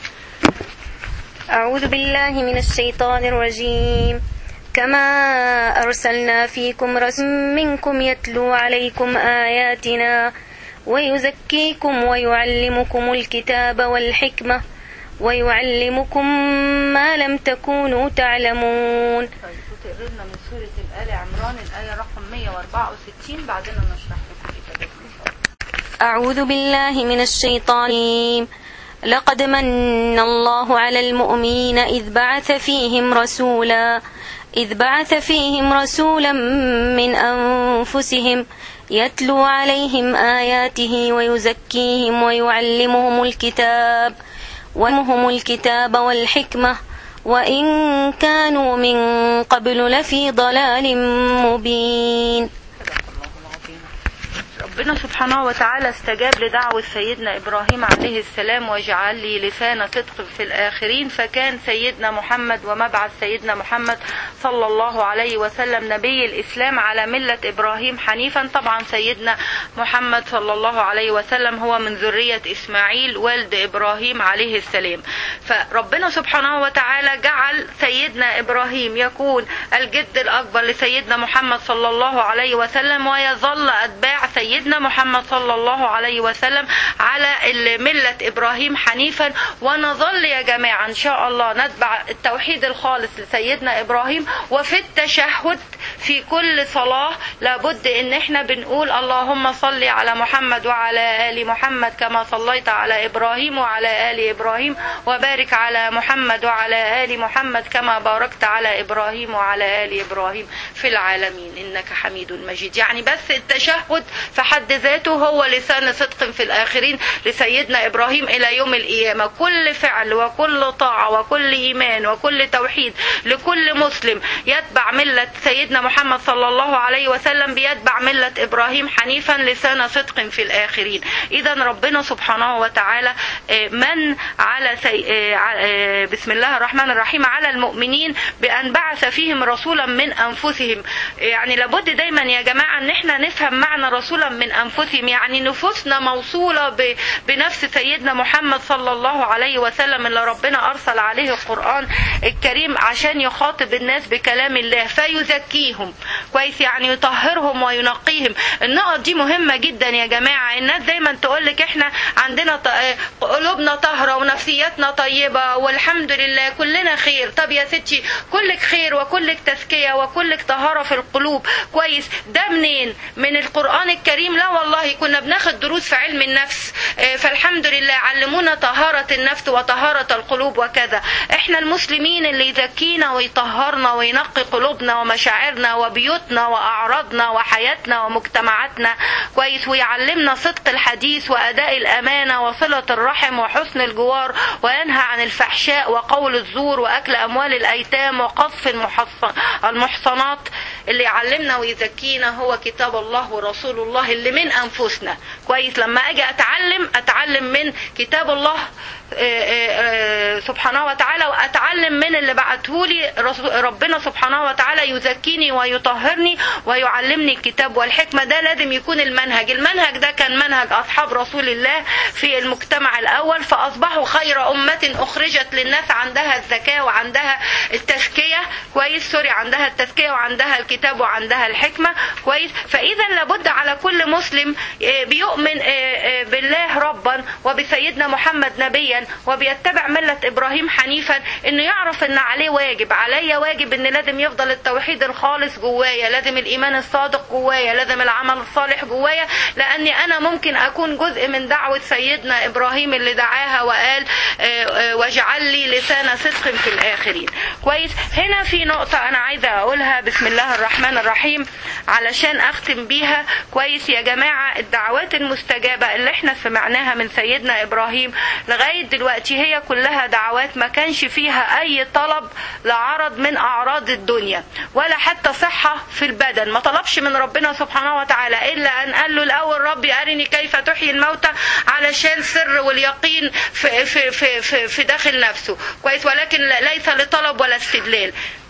أعوذ بالله من الشيطان الرجيم كما أرسلنا فيكم رسول منكم يتلو عليكم آياتنا ويزكيكم ويعلمكم الكتاب والحكمة ويعلمكم ما لم تكونوا تعلمون طيب وتقرينا من سورة آل عمران الآية رقم 164 بعدين نشرح لكم الإجابات إن شاء الله أعوذ بالله من الشيطان الرجيم. لقد من الله على المؤمنين إذ بعث فيهم رسولا إذ بعث فيهم رسولا من أنفسهم يتلو عليهم آياته ويزكيهم ويعلمهم الكتاب ويعلمهم الكتاب والحكمة وإن كانوا من قبل لفي ضلال مبين ربنا سبحانه وتعالى استجاب لدعوة سيدنا إبراهيم عليه السلام واجعل لي لسان صدق في الآخرين فكان سيدنا محمد ومبعث سيدنا محمد صلى الله عليه وسلم نبي الإسلام على ملة إبراهيم حنيفا طبعا سيدنا محمد صلى الله عليه وسلم هو من ذرية إسماعيل والد إبراهيم عليه السلام فربنا سبحانه وتعالى جعل سيدنا إبراهيم يكون الجد الأكبر لسيدنا محمد صلى الله عليه وسلم ويظل أتباع سيدنا محمد صلى الله عليه وسلم على ملة إبراهيم حنيفا ونظل يا جماعة إن شاء الله نتبع التوحيد الخالص لسيدنا إبراهيم وفي التشهد في كل صلاة لابد إن إحنا بنقول اللهم صل على محمد وعلى آل محمد كما صليت على إبراهيم وعلى آل إبراهيم وبارك على محمد وعلى آل محمد كما باركت على إبراهيم وعلى آل إبراهيم في العالمين إنك حميد مجيد يعني بس التشهد في حد ذاته هو لسان صدق في الآخرين لسيدنا إبراهيم إلى يوم القيامة كل فعل وكل طاعة وكل إيمان وكل توحيد لكل مسلم يتبع ملة سيدنا محمد صلى الله عليه وسلم بيتبع ملة إبراهيم حنيفا لسان صدق في الآخرين إذا ربنا سبحانه وتعالى آه، من على سي... آه، آه، بسم الله الرحمن الرحيم على المؤمنين بأن بعث فيهم رسولا من أنفسهم يعني لابد دايما يا جماعة أن احنا نفهم معنى رسولا من أنفسهم يعني نفوسنا موصولة ب... بنفس سيدنا محمد صلى الله عليه وسلم اللي ربنا أرسل عليه القرآن الكريم عشان يخاطب الناس بكلام الله فيزكيهم كويس يعني يطهرهم وينقيهم النقط دي مهمة جدا يا جماعة الناس دايما تقولك احنا عندنا ط- آه، قلوبنا طاهرة ونفسياتنا طيبة والحمد لله كلنا خير طب يا ستي كلك خير وكلك تزكية وكلك طهارة في القلوب كويس ده منين من القرآن الكريم لهم لا والله كنا بناخد دروس في علم النفس آه، فالحمد لله علمونا طهارة النفس وطهارة القلوب وكذا احنا المسلمين اللي يزكينا ويطهرنا وينقي قلوبنا ومشاعرنا وبيوتنا وأعراضنا وحياتنا ومجتمعاتنا كويس ويعلمنا صدق الحديث وأداء الأمانة وصلة الرحم وحسن الجوار وينهى عن الفحشاء وقول الزور وأكل أموال الأيتام وقذف المحصن المحصنات اللي يعلمنا ويزكينا هو كتاب الله ورسول الله اللي من أنفسنا كويس لما أجي أتعلم أتعلم من كتاب الله آه، آه، آه، سبحانه وتعالى واتعلم من اللي بعتهولي رسو- ربنا سبحانه وتعالى يزكيني ويطهرني ويعلمني الكتاب والحكمه ده لازم يكون المنهج المنهج ده كان منهج اصحاب رسول الله في المجتمع الاول فاصبحوا خير امه اخرجت للناس عندها الزكاه وعندها التزكيه كويس سوري عندها التزكيه وعندها الكتاب وعندها الحكمه كويس فاذا لابد على كل مسلم آه، بيؤمن آه، آه، بالله ربا وبسيدنا محمد نبيا وبيتبع مله ابراهيم حنيفا انه يعرف ان عليه واجب عليا واجب ان لازم يفضل التوحيد الخالص جوايا لازم الايمان الصادق جوايا لازم العمل الصالح جوايا لاني انا ممكن اكون جزء من دعوه سيدنا ابراهيم اللي دعاها وقال آه، آه، واجعل لي لسان صدق في الاخرين كويس هنا في نقطه انا عايزه اقولها بسم الله الرحمن الرحيم علشان اختم بيها كويس يا جماعه الدعوات المستجابه اللي احنا سمعناها من سيدنا ابراهيم لغايه دلوقتي هي كلها دعوات ما كانش فيها اي طلب لعرض من اعراض الدنيا ولا حتى صحه في البدن ما طلبش من ربنا سبحانه وتعالى الا ان قال له الاول ربي ارني كيف تحيي الموتى علشان سر واليقين في في في في, في داخل نفسه كويس ولكن ليس لطلب ولا استدلال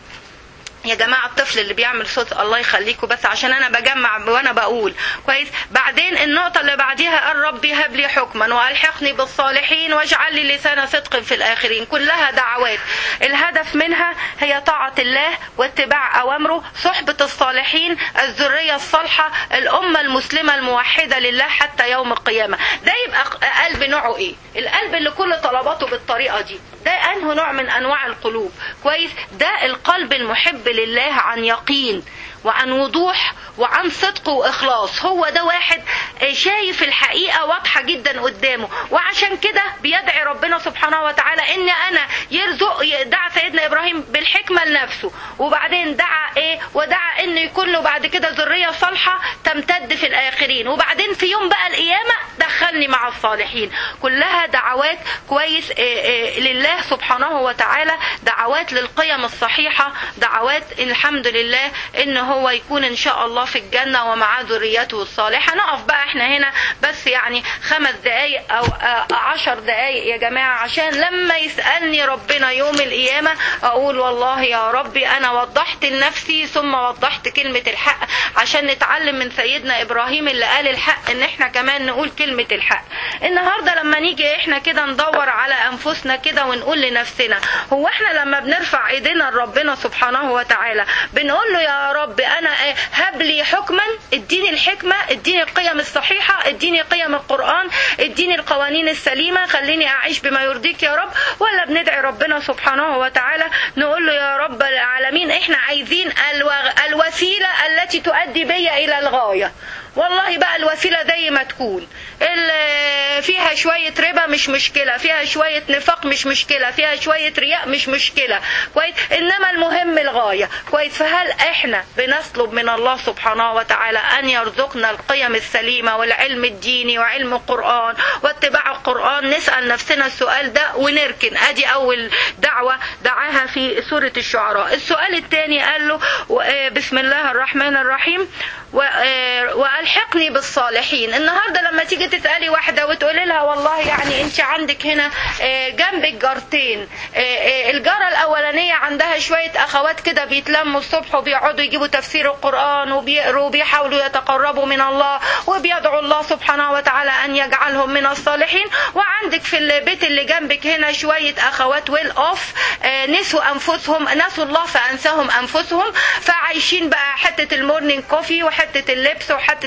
يا جماعة الطفل اللي بيعمل صوت الله يخليكم بس عشان أنا بجمع وأنا بقول كويس بعدين النقطة اللي بعديها قال ربي هب لي حكما وألحقني بالصالحين واجعل لي لسان صدق في الآخرين كلها دعوات الهدف منها هي طاعة الله واتباع أوامره صحبة الصالحين الذرية الصالحة الأمة المسلمة الموحدة لله حتى يوم القيامة ده يبقى قلب نوعه إيه القلب اللي كل طلباته بالطريقة دي ده أنه نوع من أنواع القلوب كويس ده القلب المحب لله عن يقين وعن وضوح وعن صدق واخلاص هو ده واحد شايف الحقيقه واضحه جدا قدامه وعشان كده بيدعي ربنا سبحانه وتعالى ان انا يرزق دعا سيدنا ابراهيم بالحكمه لنفسه وبعدين دعا ايه ودعا ان يكون له بعد كده ذريه صالحه تمتد في الاخرين وبعدين في يوم بقى القيامه دخلني مع الصالحين كلها دعوات كويس إيه إيه لله سبحانه وتعالى دعوات للقيم الصحيحه دعوات الحمد لله ان هو يكون ان شاء الله في الجنه ومعاه ذريته الصالحه نقف بقى احنا هنا بس يعني خمس دقايق او آه، عشر دقايق يا جماعه عشان لما يسالني ربنا يوم القيامه اقول والله يا ربي انا وضحت لنفسي ثم وضحت كلمه الحق عشان نتعلم من سيدنا ابراهيم اللي قال الحق ان احنا كمان نقول كلمه الحق النهارده لما نيجي احنا كده ندور على انفسنا كده ونقول لنفسنا هو احنا لما بنرفع ايدينا لربنا سبحانه وتعالى بنقول له يا رب انا إيه، هب لي حكما اديني الحكمه اديني القيم الصحيحه اديني قيم القران اديني القوانين السليمه خليني اعيش بما يرضيك يا رب ولا بندعي ربنا سبحانه وتعالى نقول له يا رب العالمين احنا عايزين الو- الوسيله التي تؤدي بي الى الغايه والله بقى الوسيله زي ما تكون ال- فيها شويه ربا مش مشكله فيها شويه نفاق مش مشكله فيها شويه رياء مش مشكله كويس انما المهم الغايه كويس فهل احنا بنطلب من الله سبحانه وتعالى ان يرزقنا القيم السليمه والعلم الديني وعلم القران واتباع القران نسال نفسنا السؤال ده ونركن ادي اول دعوه دعاها في سوره الشعراء السؤال الثاني قال له و- آه، بسم الله الرحمن الرحيم و- آه، والحقني بالصالحين النهارده لما تيجي تسالي واحده وتقولي لها والله يعني انت عندك هنا آه، جنبك جارتين آه، آه، الجاره الاولانيه عندها شويه اخوات كده بيتلموا الصبح وبيقعدوا يجيبوا تفسير القران وبيقروا وبيحاولوا يتقربوا من الله وبيدعوا الله سبحانه وتعالى ان يجعلهم من الصالحين وعندك في البيت اللي جنبك هنا شويه اخوات ويل اوف آه، نسوا انفسهم نسوا الله فانساهم انفسهم فعايشين بقى حته المورنينج كوفي وحته اللبس وحته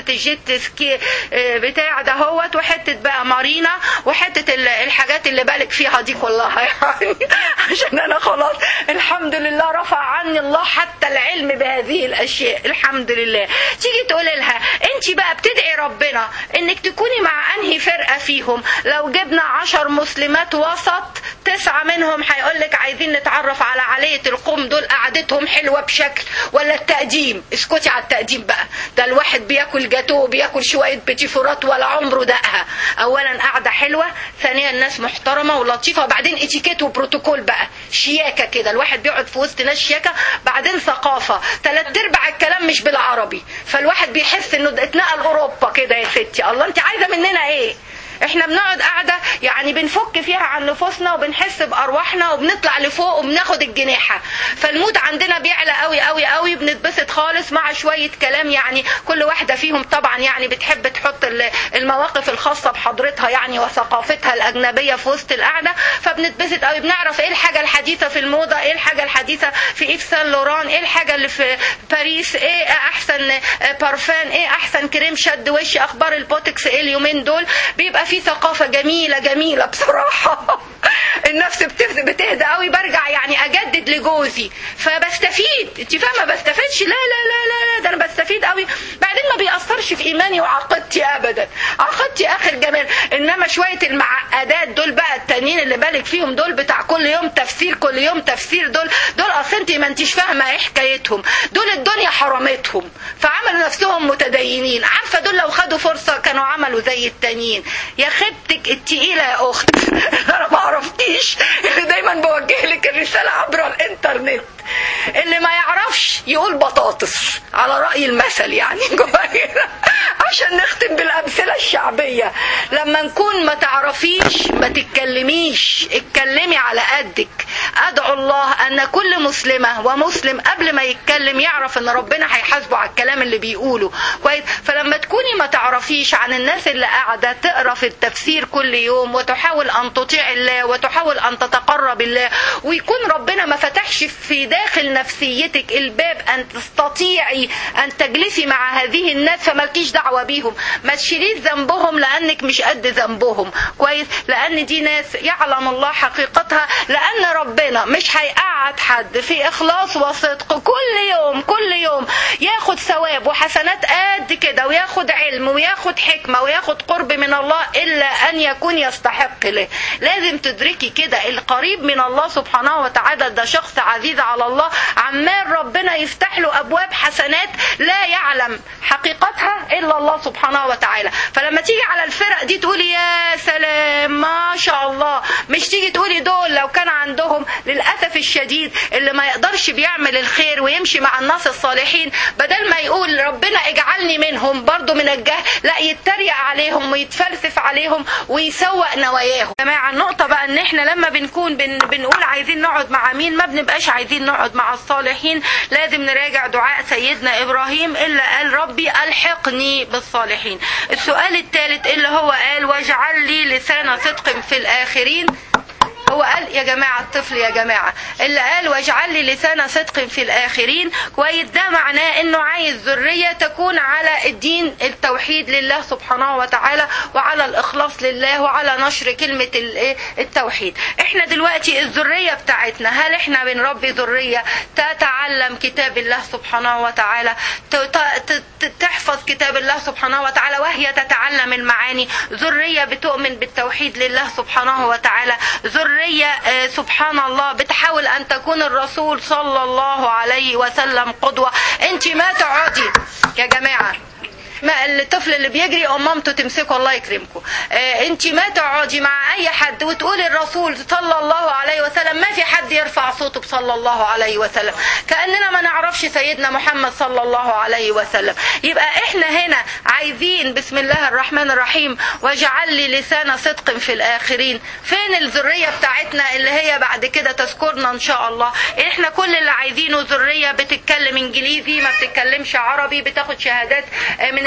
وحته جيت سكي آه، بتاع دهوت وحته بقى مارينا وحته ال- الحاجات اللي بالك فيها دي كلها يعني عشان انا خلاص الحمد لله رفع عني الله حتى العلم بهذه الاشياء الحمد لله تيجي تقول لها انت بقى بتدعي ربنا انك تكوني مع انهي فرقه فيهم لو جبنا عشر مسلمات وسط تسعة منهم هيقول لك عايزين نتعرف على عالية القوم دول قعدتهم حلوة بشكل ولا التقديم اسكتي على التقديم بقى ده الواحد بياكل جاتوه بياكل شوية بتيفورات ولا عمره دقها اولا قاعدة حلوة ثانيا الناس محترمة ولطيفة وبعدين اتيكيت وبروتوكول بقى شياكة كده الواحد بيقعد في وسط ناس شياكة بعدين ثقافة تلات ارباع الكلام مش بالعربي فالواحد بيحس انه ده اتنقل اوروبا كده يا ستي الله انت عايزة مننا ايه احنا بنقعد قاعده يعني بنفك فيها عن نفوسنا وبنحس بارواحنا وبنطلع لفوق وبناخد الجناحه فالمود عندنا بيعلى قوي قوي قوي بنتبسط خالص مع شويه كلام يعني كل واحده فيهم طبعا يعني بتحب تحط ال- المواقف الخاصه بحضرتها يعني وثقافتها الاجنبيه في وسط القعده فبنتبسط قوي بنعرف ايه الحاجه الحديثه في الموضه ايه الحاجه الحديثه في ايف سان لوران ايه الحاجه اللي في باريس ايه احسن بارفان ايه احسن كريم شد وش اخبار البوتكس ايه اليومين دول بيبقى في ثقافه جميله جميله بصراحه النفس بتف- بتهدى قوي برجع يعني اجدد لجوزي فبستفيد انت فاهمه بستفيدش لا لا لا لا لا ده انا بستفيد قوي بعدين ما بيأثرش في ايماني وعقيدتي ابدا عقيدتي اخر جمال انما شويه المعقدات دول بقى التانيين اللي بالك فيهم دول بتاع كل يوم تفسير كل يوم تفسير دول دول اصل انت ما انتش فاهمه ايه حكايتهم دول الدنيا حرمتهم فعملوا نفسهم متدينين عارفه دول لو خدوا فرصه كانوا عملوا زي التانيين يا خيبتك التقيله يا اخت انا ما عرفتيش اللي دايما بوجه لك الرساله عبر الانترنت اللي ما يعرفش يقول بطاطس على رأي المثل يعني عشان نختم بالأمثلة الشعبية لما نكون ما تعرفيش ما تتكلميش اتكلمي على قدك أدعو الله أن كل مسلمة ومسلم قبل ما يتكلم يعرف أن ربنا هيحاسبه على الكلام اللي بيقوله كويس فلما تكوني ما تعرفيش عن الناس اللي قاعدة تقرا في التفسير كل يوم وتحاول أن تطيع الله وتحاول أن تتقرب الله ويكون ربنا ما فتحش في داخل نفسيتك الباب أن تستطيعي أن تجلسي مع هذه الناس فمالكيش دعوة بيهم ما تشيليش ذنبهم لأنك مش قد ذنبهم كويس لأن دي ناس يعلم الله حقيقتها لأن ربنا مش هيقعد حد في إخلاص وصدق كل يوم كل يوم ياخد ثواب وحسنات قد كده وياخد علم وياخد حكمة وياخد قرب من الله إلا أن يكون يستحق له لازم تدركي كده القريب من الله سبحانه وتعالى ده شخص عزيز على الله عمال ربنا يفتح له أبواب حسنات لا يعلم حقيقتها إلا الله سبحانه وتعالى فلما تيجي على الفرق دي تقولي يا سلام ما شاء الله مش تيجي تقولي دول لو كان عندهم للأسف الشديد اللي ما يقدرش بيعمل الخير ويمشي مع الناس الصالحين بدل ما يقول ربنا اجعلني منهم برضو من الجهل لا يتريق عليهم ويتفلسف عليهم ويسوق نواياهم يا جماعه النقطه بقى ان احنا لما بنكون بن بنقول عايزين نقعد مع مين ما بنبقاش عايزين نقعد مع الصالحين لازم نراجع دعاء سيدنا ابراهيم الا قال ربي الحقني بالصالحين السؤال الثالث اللي هو قال واجعل لي لسان صدق في الاخرين هو قال يا جماعة الطفل يا جماعة اللي قال واجعل لي لسان صدق في الآخرين كويس ده معناه انه عايز ذرية تكون على الدين التوحيد لله سبحانه وتعالى وعلى الإخلاص لله وعلى نشر كلمة ال- التوحيد احنا دلوقتي الذرية بتاعتنا هل احنا بنربي ذرية تتعلم كتاب الله سبحانه وتعالى ت- ت- ت- تحفظ كتاب الله سبحانه وتعالى وهي تتعلم المعاني ذرية بتؤمن بالتوحيد لله سبحانه وتعالى ذرية آه، سبحان الله بتحاول أن تكون الرسول صلى الله عليه وسلم قدوة انت ما تقعدي يا جماعة ما الطفل اللي بيجري ام مامته تمسكه الله يكرمكم آه انت ما تقعدي مع اي حد وتقولي الرسول صلى الله عليه وسلم ما في حد يرفع صوته بصلى الله عليه وسلم كاننا ما نعرفش سيدنا محمد صلى الله عليه وسلم يبقى احنا هنا عايزين بسم الله الرحمن الرحيم واجعل لي لسان صدق في الاخرين فين الذريه بتاعتنا اللي هي بعد كده تذكرنا ان شاء الله احنا كل اللي عايزينه ذريه بتتكلم انجليزي ما بتتكلمش عربي بتاخد شهادات آه، من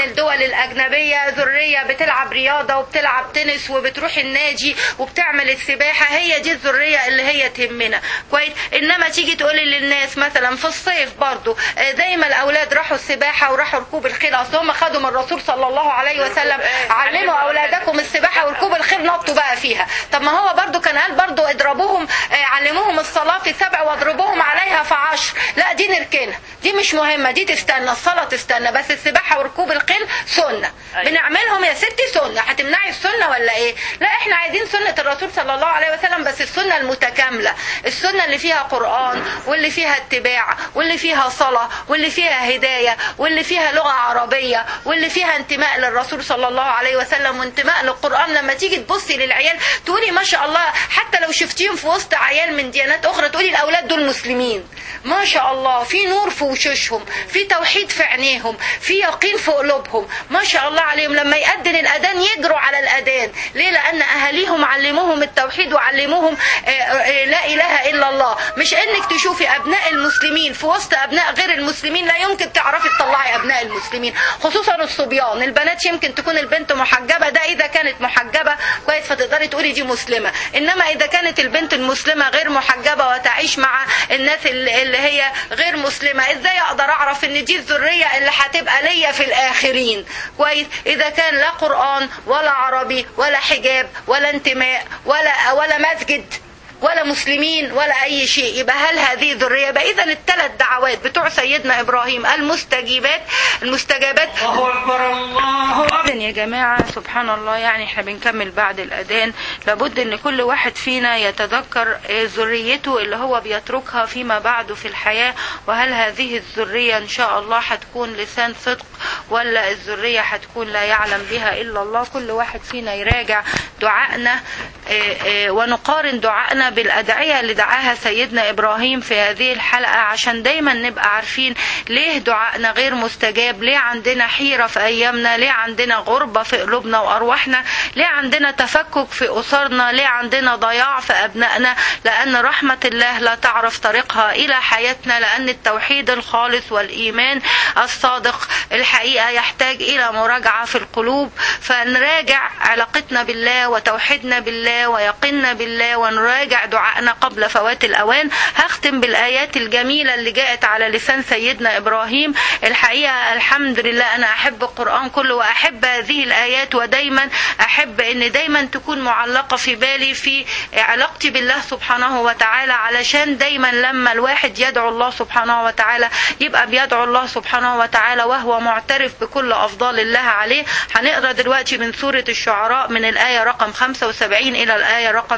الدول الأجنبية ذرية بتلعب رياضة وبتلعب تنس وبتروح النادي وبتعمل السباحة هي دي الذرية اللي هي تهمنا كويس إنما تيجي تقولي للناس مثلا في الصيف برضو آه، زي ما الأولاد راحوا السباحة وراحوا ركوب الخيل أصل هم خدوا من الرسول صلى الله عليه وسلم علموا أولادكم السباحة وركوب الخيل نطوا بقى فيها طب ما هو برضو كان قال برضو اضربوهم آه، علموهم الصلاة في سبع واضربوهم عليها في عشر لا دي نركنها دي مش مهمة دي تستنى الصلاة تستنى بس السباحة وركوب الخيل سنة بنعملهم يا ستي سنة هتمنعي السنة ولا ايه لا احنا عايزين سنة الرسول صلى الله عليه وسلم بس السنة المتكاملة السنة اللي فيها قرآن واللي فيها اتباع واللي فيها صلاة واللي فيها هداية واللي فيها لغة عربية واللي فيها انتماء للرسول صلى الله عليه وسلم وانتماء للقرآن لما تيجي تبصي للعيال تقولي ما شاء الله حتى لو شفتيهم في وسط عيال من ديانات اخرى تقولي الاولاد دول مسلمين ما شاء الله في نور في وشوشهم في توحيد في عينيهم في يقين في قلوبهم ما شاء الله عليهم لما يأذن الأذان يجروا على الأذان ليه لأن أهاليهم علموهم التوحيد وعلموهم آه، آه، لا إله إلا الله مش إنك تشوفي أبناء المسلمين في وسط أبناء غير المسلمين لا يمكن تعرفي تطلعي أبناء المسلمين خصوصا الصبيان البنات يمكن تكون البنت محجبة ده إذا كانت محجبة كويس فتقدري تقولي دي مسلمة إنما إذا كانت البنت المسلمة غير محجبة وتعيش مع الناس اللي اللي هي غير مسلمة إزاي أقدر أعرف إن دي الذرية اللي هتبقى ليا في الآخرين كويس إذا كان لا قرآن ولا عربي ولا حجاب ولا انتماء ولا ولا مسجد ولا مسلمين ولا اي شيء يبقى هل هذه ذريه يبقى اذا الثلاث دعوات بتوع سيدنا ابراهيم المستجيبات المستجابات الله أكبر الله أكبر جدا يا جماعة سبحان الله يعني احنا بنكمل بعد الأذان لابد ان كل واحد فينا يتذكر آه، ذريته اللي هو بيتركها فيما بعد في الحياة وهل هذه الذرية ان شاء الله هتكون لسان صدق ولا الذرية هتكون لا يعلم بها إلا الله كل واحد فينا يراجع دعائنا آه، آه، ونقارن دعائنا بالأدعية اللي دعاها سيدنا إبراهيم في هذه الحلقة عشان دايما نبقى عارفين ليه دعائنا غير مستجاب ليه عندنا حيرة في أيامنا ليه عندنا غربة في قلوبنا وأرواحنا ليه عندنا تفكك في أسرنا ليه عندنا ضياع في أبنائنا لأن رحمة الله لا تعرف طريقها إلى حياتنا لأن التوحيد الخالص والإيمان الصادق الحقيقة يحتاج إلى مراجعة في القلوب فنراجع علاقتنا بالله وتوحيدنا بالله ويقيننا بالله ونراجع دعائنا قبل فوات الأوان هختم بالآيات الجميلة اللي جاءت على لسان سيدنا إبراهيم الحقيقة الحمد لله أنا أحب القرآن كله وأحب هذه الآيات ودايما أحب أن دايما تكون معلقة في بالي في علاقتي بالله سبحانه وتعالى علشان دايما لما الواحد يدعو الله سبحانه وتعالى يبقى بيدعو الله سبحانه وتعالى وهو معترف بكل أفضال الله عليه هنقرأ دلوقتي من سورة الشعراء من الآية رقم 75 إلى الآية رقم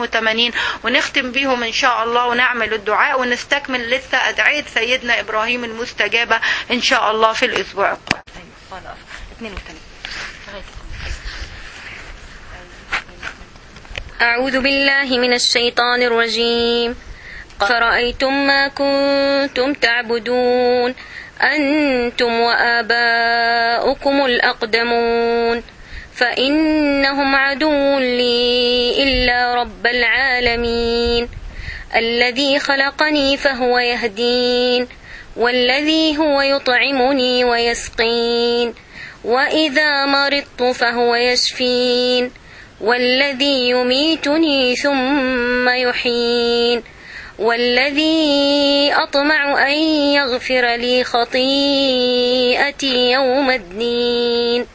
82 ونختم بيهم إن شاء الله ونعمل الدعاء ونستكمل لسه أدعية سيدنا إبراهيم المستجابة إن شاء الله في الأسبوع القادم أيوة، خلاص 82 أعوذ بالله من الشيطان الرجيم فرأيتم ما كنتم تعبدون أنتم وآباؤكم الأقدمون فإنهم عدو لي إلا رب العالمين الذي خلقني فهو يهدين والذي هو يطعمني ويسقين وإذا مرضت فهو يشفين والذي يميتني ثم يحيين والذي أطمع أن يغفر لي خطيئتي يوم الدين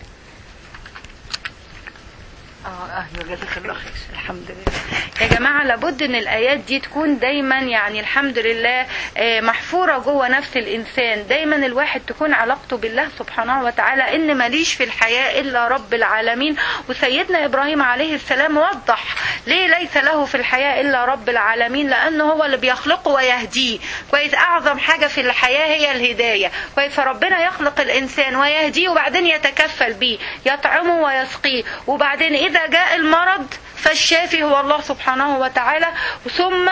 اه اهلا جزاك الله خير الحمد لله يا جماعة لابد ان الايات دي تكون دايما يعني الحمد لله آه، محفورة جوه نفس الانسان دايما الواحد تكون علاقته بالله سبحانه وتعالى ان ماليش في الحياة الا رب العالمين وسيدنا ابراهيم عليه السلام وضح ليه ليس له في الحياة الا رب العالمين لانه هو اللي بيخلقه ويهديه كويس اعظم حاجة في الحياة هي الهداية كويس فربنا يخلق الانسان ويهديه وبعدين يتكفل بيه يطعمه ويسقيه وبعدين اذا جاء المرض فالشافي هو الله سبحانه وتعالى ثم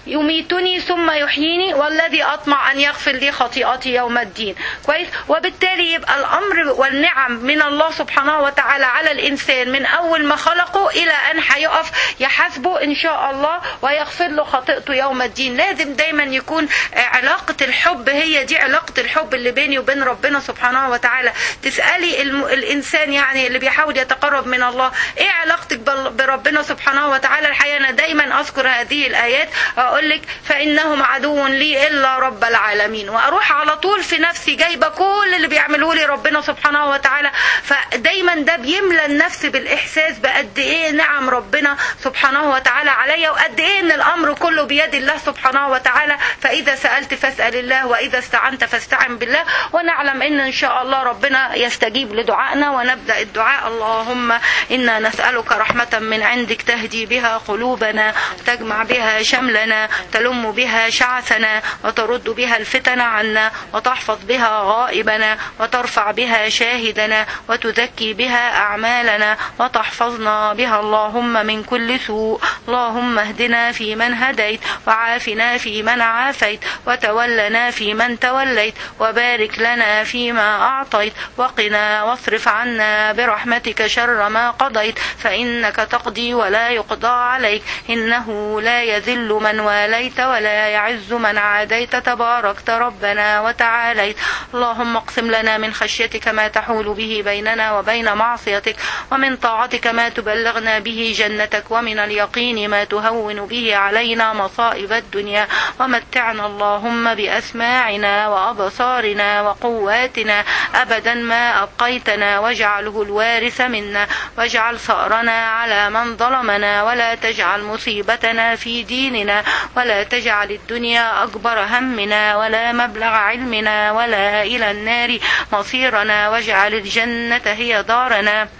يميتني ثم يحييني والذي أطمع أن يغفر لي خطيئتي يوم الدين كويس وبالتالي يبقى الأمر والنعم من الله سبحانه وتعالى على الإنسان من أول ما خلقه إلى أن هيقف يحاسبه إن شاء الله ويغفر له خطيئته يوم الدين لازم دايما يكون علاقة الحب هي دي علاقة الحب اللي بيني وبين ربنا سبحانه وتعالى تسألي الم... الإنسان يعني اللي بيحاول يتقرب من الله إيه علاقتك بال- بربنا سبحانه وتعالى الحقيقة أنا دايما أذكر هذه الآيات أقول لك فإنهم عدو لي إلا رب العالمين وأروح على طول في نفسي جايبة كل اللي بيعمله لي ربنا سبحانه وتعالى فدايما ده بيملى النفس بالإحساس بقد إيه نعم ربنا سبحانه وتعالى عليا وقد إيه إن الأمر كله بيد الله سبحانه وتعالى فإذا سألت فاسأل الله وإذا استعنت فاستعن بالله ونعلم إن إن شاء الله ربنا يستجيب لدعائنا ونبدأ الدعاء اللهم إنا نسألك رحمة من عندك تهدي بها قلوبنا تجمع بها شملنا تلم بها شعثنا وترد بها الفتن عنا وتحفظ بها غائبنا وترفع بها شاهدنا وتزكي بها أعمالنا وتحفظنا بها اللهم من كل سوء اللهم اهدنا في من هديت وعافنا في من عافيت وتولنا في من توليت وبارك لنا فيما أعطيت وقنا واصرف عنا برحمتك شر ما قضيت فإنك تقضي ولا يقضى عليك إنه لا يذل من واليت ولا يعز من عاديت تباركت ربنا وتعاليت اللهم اقسم لنا من خشيتك ما تحول به بيننا وبين معصيتك ومن طاعتك ما تبلغنا به جنتك ومن اليقين ما تهون به علينا مصائب الدنيا ومتعنا اللهم بأسماعنا وأبصارنا وقواتنا أبدا ما أبقيتنا واجعله الوارث منا واجعل ثأرنا على من ظلمنا ولا تجعل مصيبتنا في ديننا ولا تجعل الدنيا أكبر همنا ولا مبلغ علمنا ولا إلى النار مصيرنا واجعل الجنة هي دارنا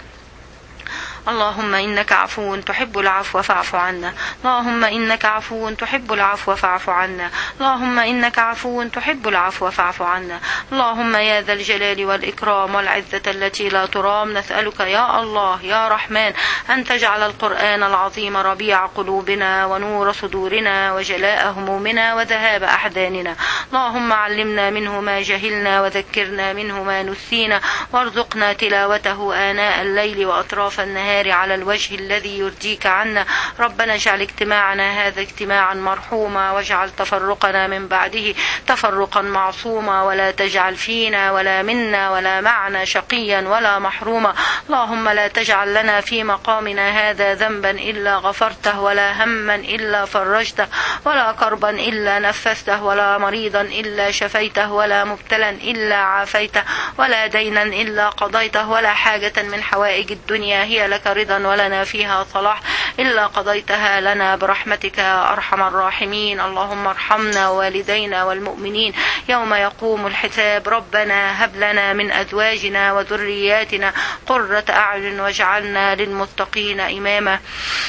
اللهم إنك عفو تحب العفو فاعف عنا اللهم إنك عفو تحب العفو فاعف عنا اللهم إنك عفو تحب العفو فاعف عنا اللهم يا ذا الجلال والإكرام والعزة التي لا ترام نسألك يا الله يا رحمن أن تجعل القرآن العظيم ربيع قلوبنا ونور صدورنا وجلاء همومنا وذهاب أحزاننا اللهم علمنا منه ما جهلنا وذكرنا منه ما نسينا وارزقنا تلاوته آناء الليل وأطراف النهار على الوجه الذي يرضيك عنا ربنا اجعل اجتماعنا هذا اجتماعا مرحوما واجعل تفرقنا من بعده تفرقا معصوما ولا تجعل فينا ولا منا ولا معنا شقيا ولا محروما اللهم لا تجعل لنا في مقامنا هذا ذنبا إلا غفرته ولا هما إلا فرجته ولا كربا إلا نفسته ولا مريضا إلا شفيته ولا مبتلا إلا عافيته ولا دينا إلا قضيته ولا حاجة من حوائج الدنيا هي لك رضا ولنا فيها صلاح إلا قضيتها لنا برحمتك يا أرحم الراحمين اللهم ارحمنا والدينا والمؤمنين يوم يقوم الحساب ربنا هب لنا من أزواجنا وذرياتنا قرة أعين واجعلنا للمتقين إماما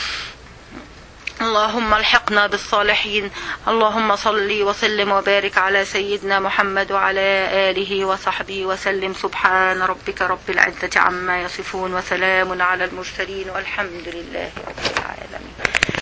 اللهم الحقنا بالصالحين اللهم صل وسلم وبارك على سيدنا محمد وعلى آله وصحبه وسلم سبحان ربك رب العزة عما يصفون وسلام على المرسلين والحمد لله رب العالمين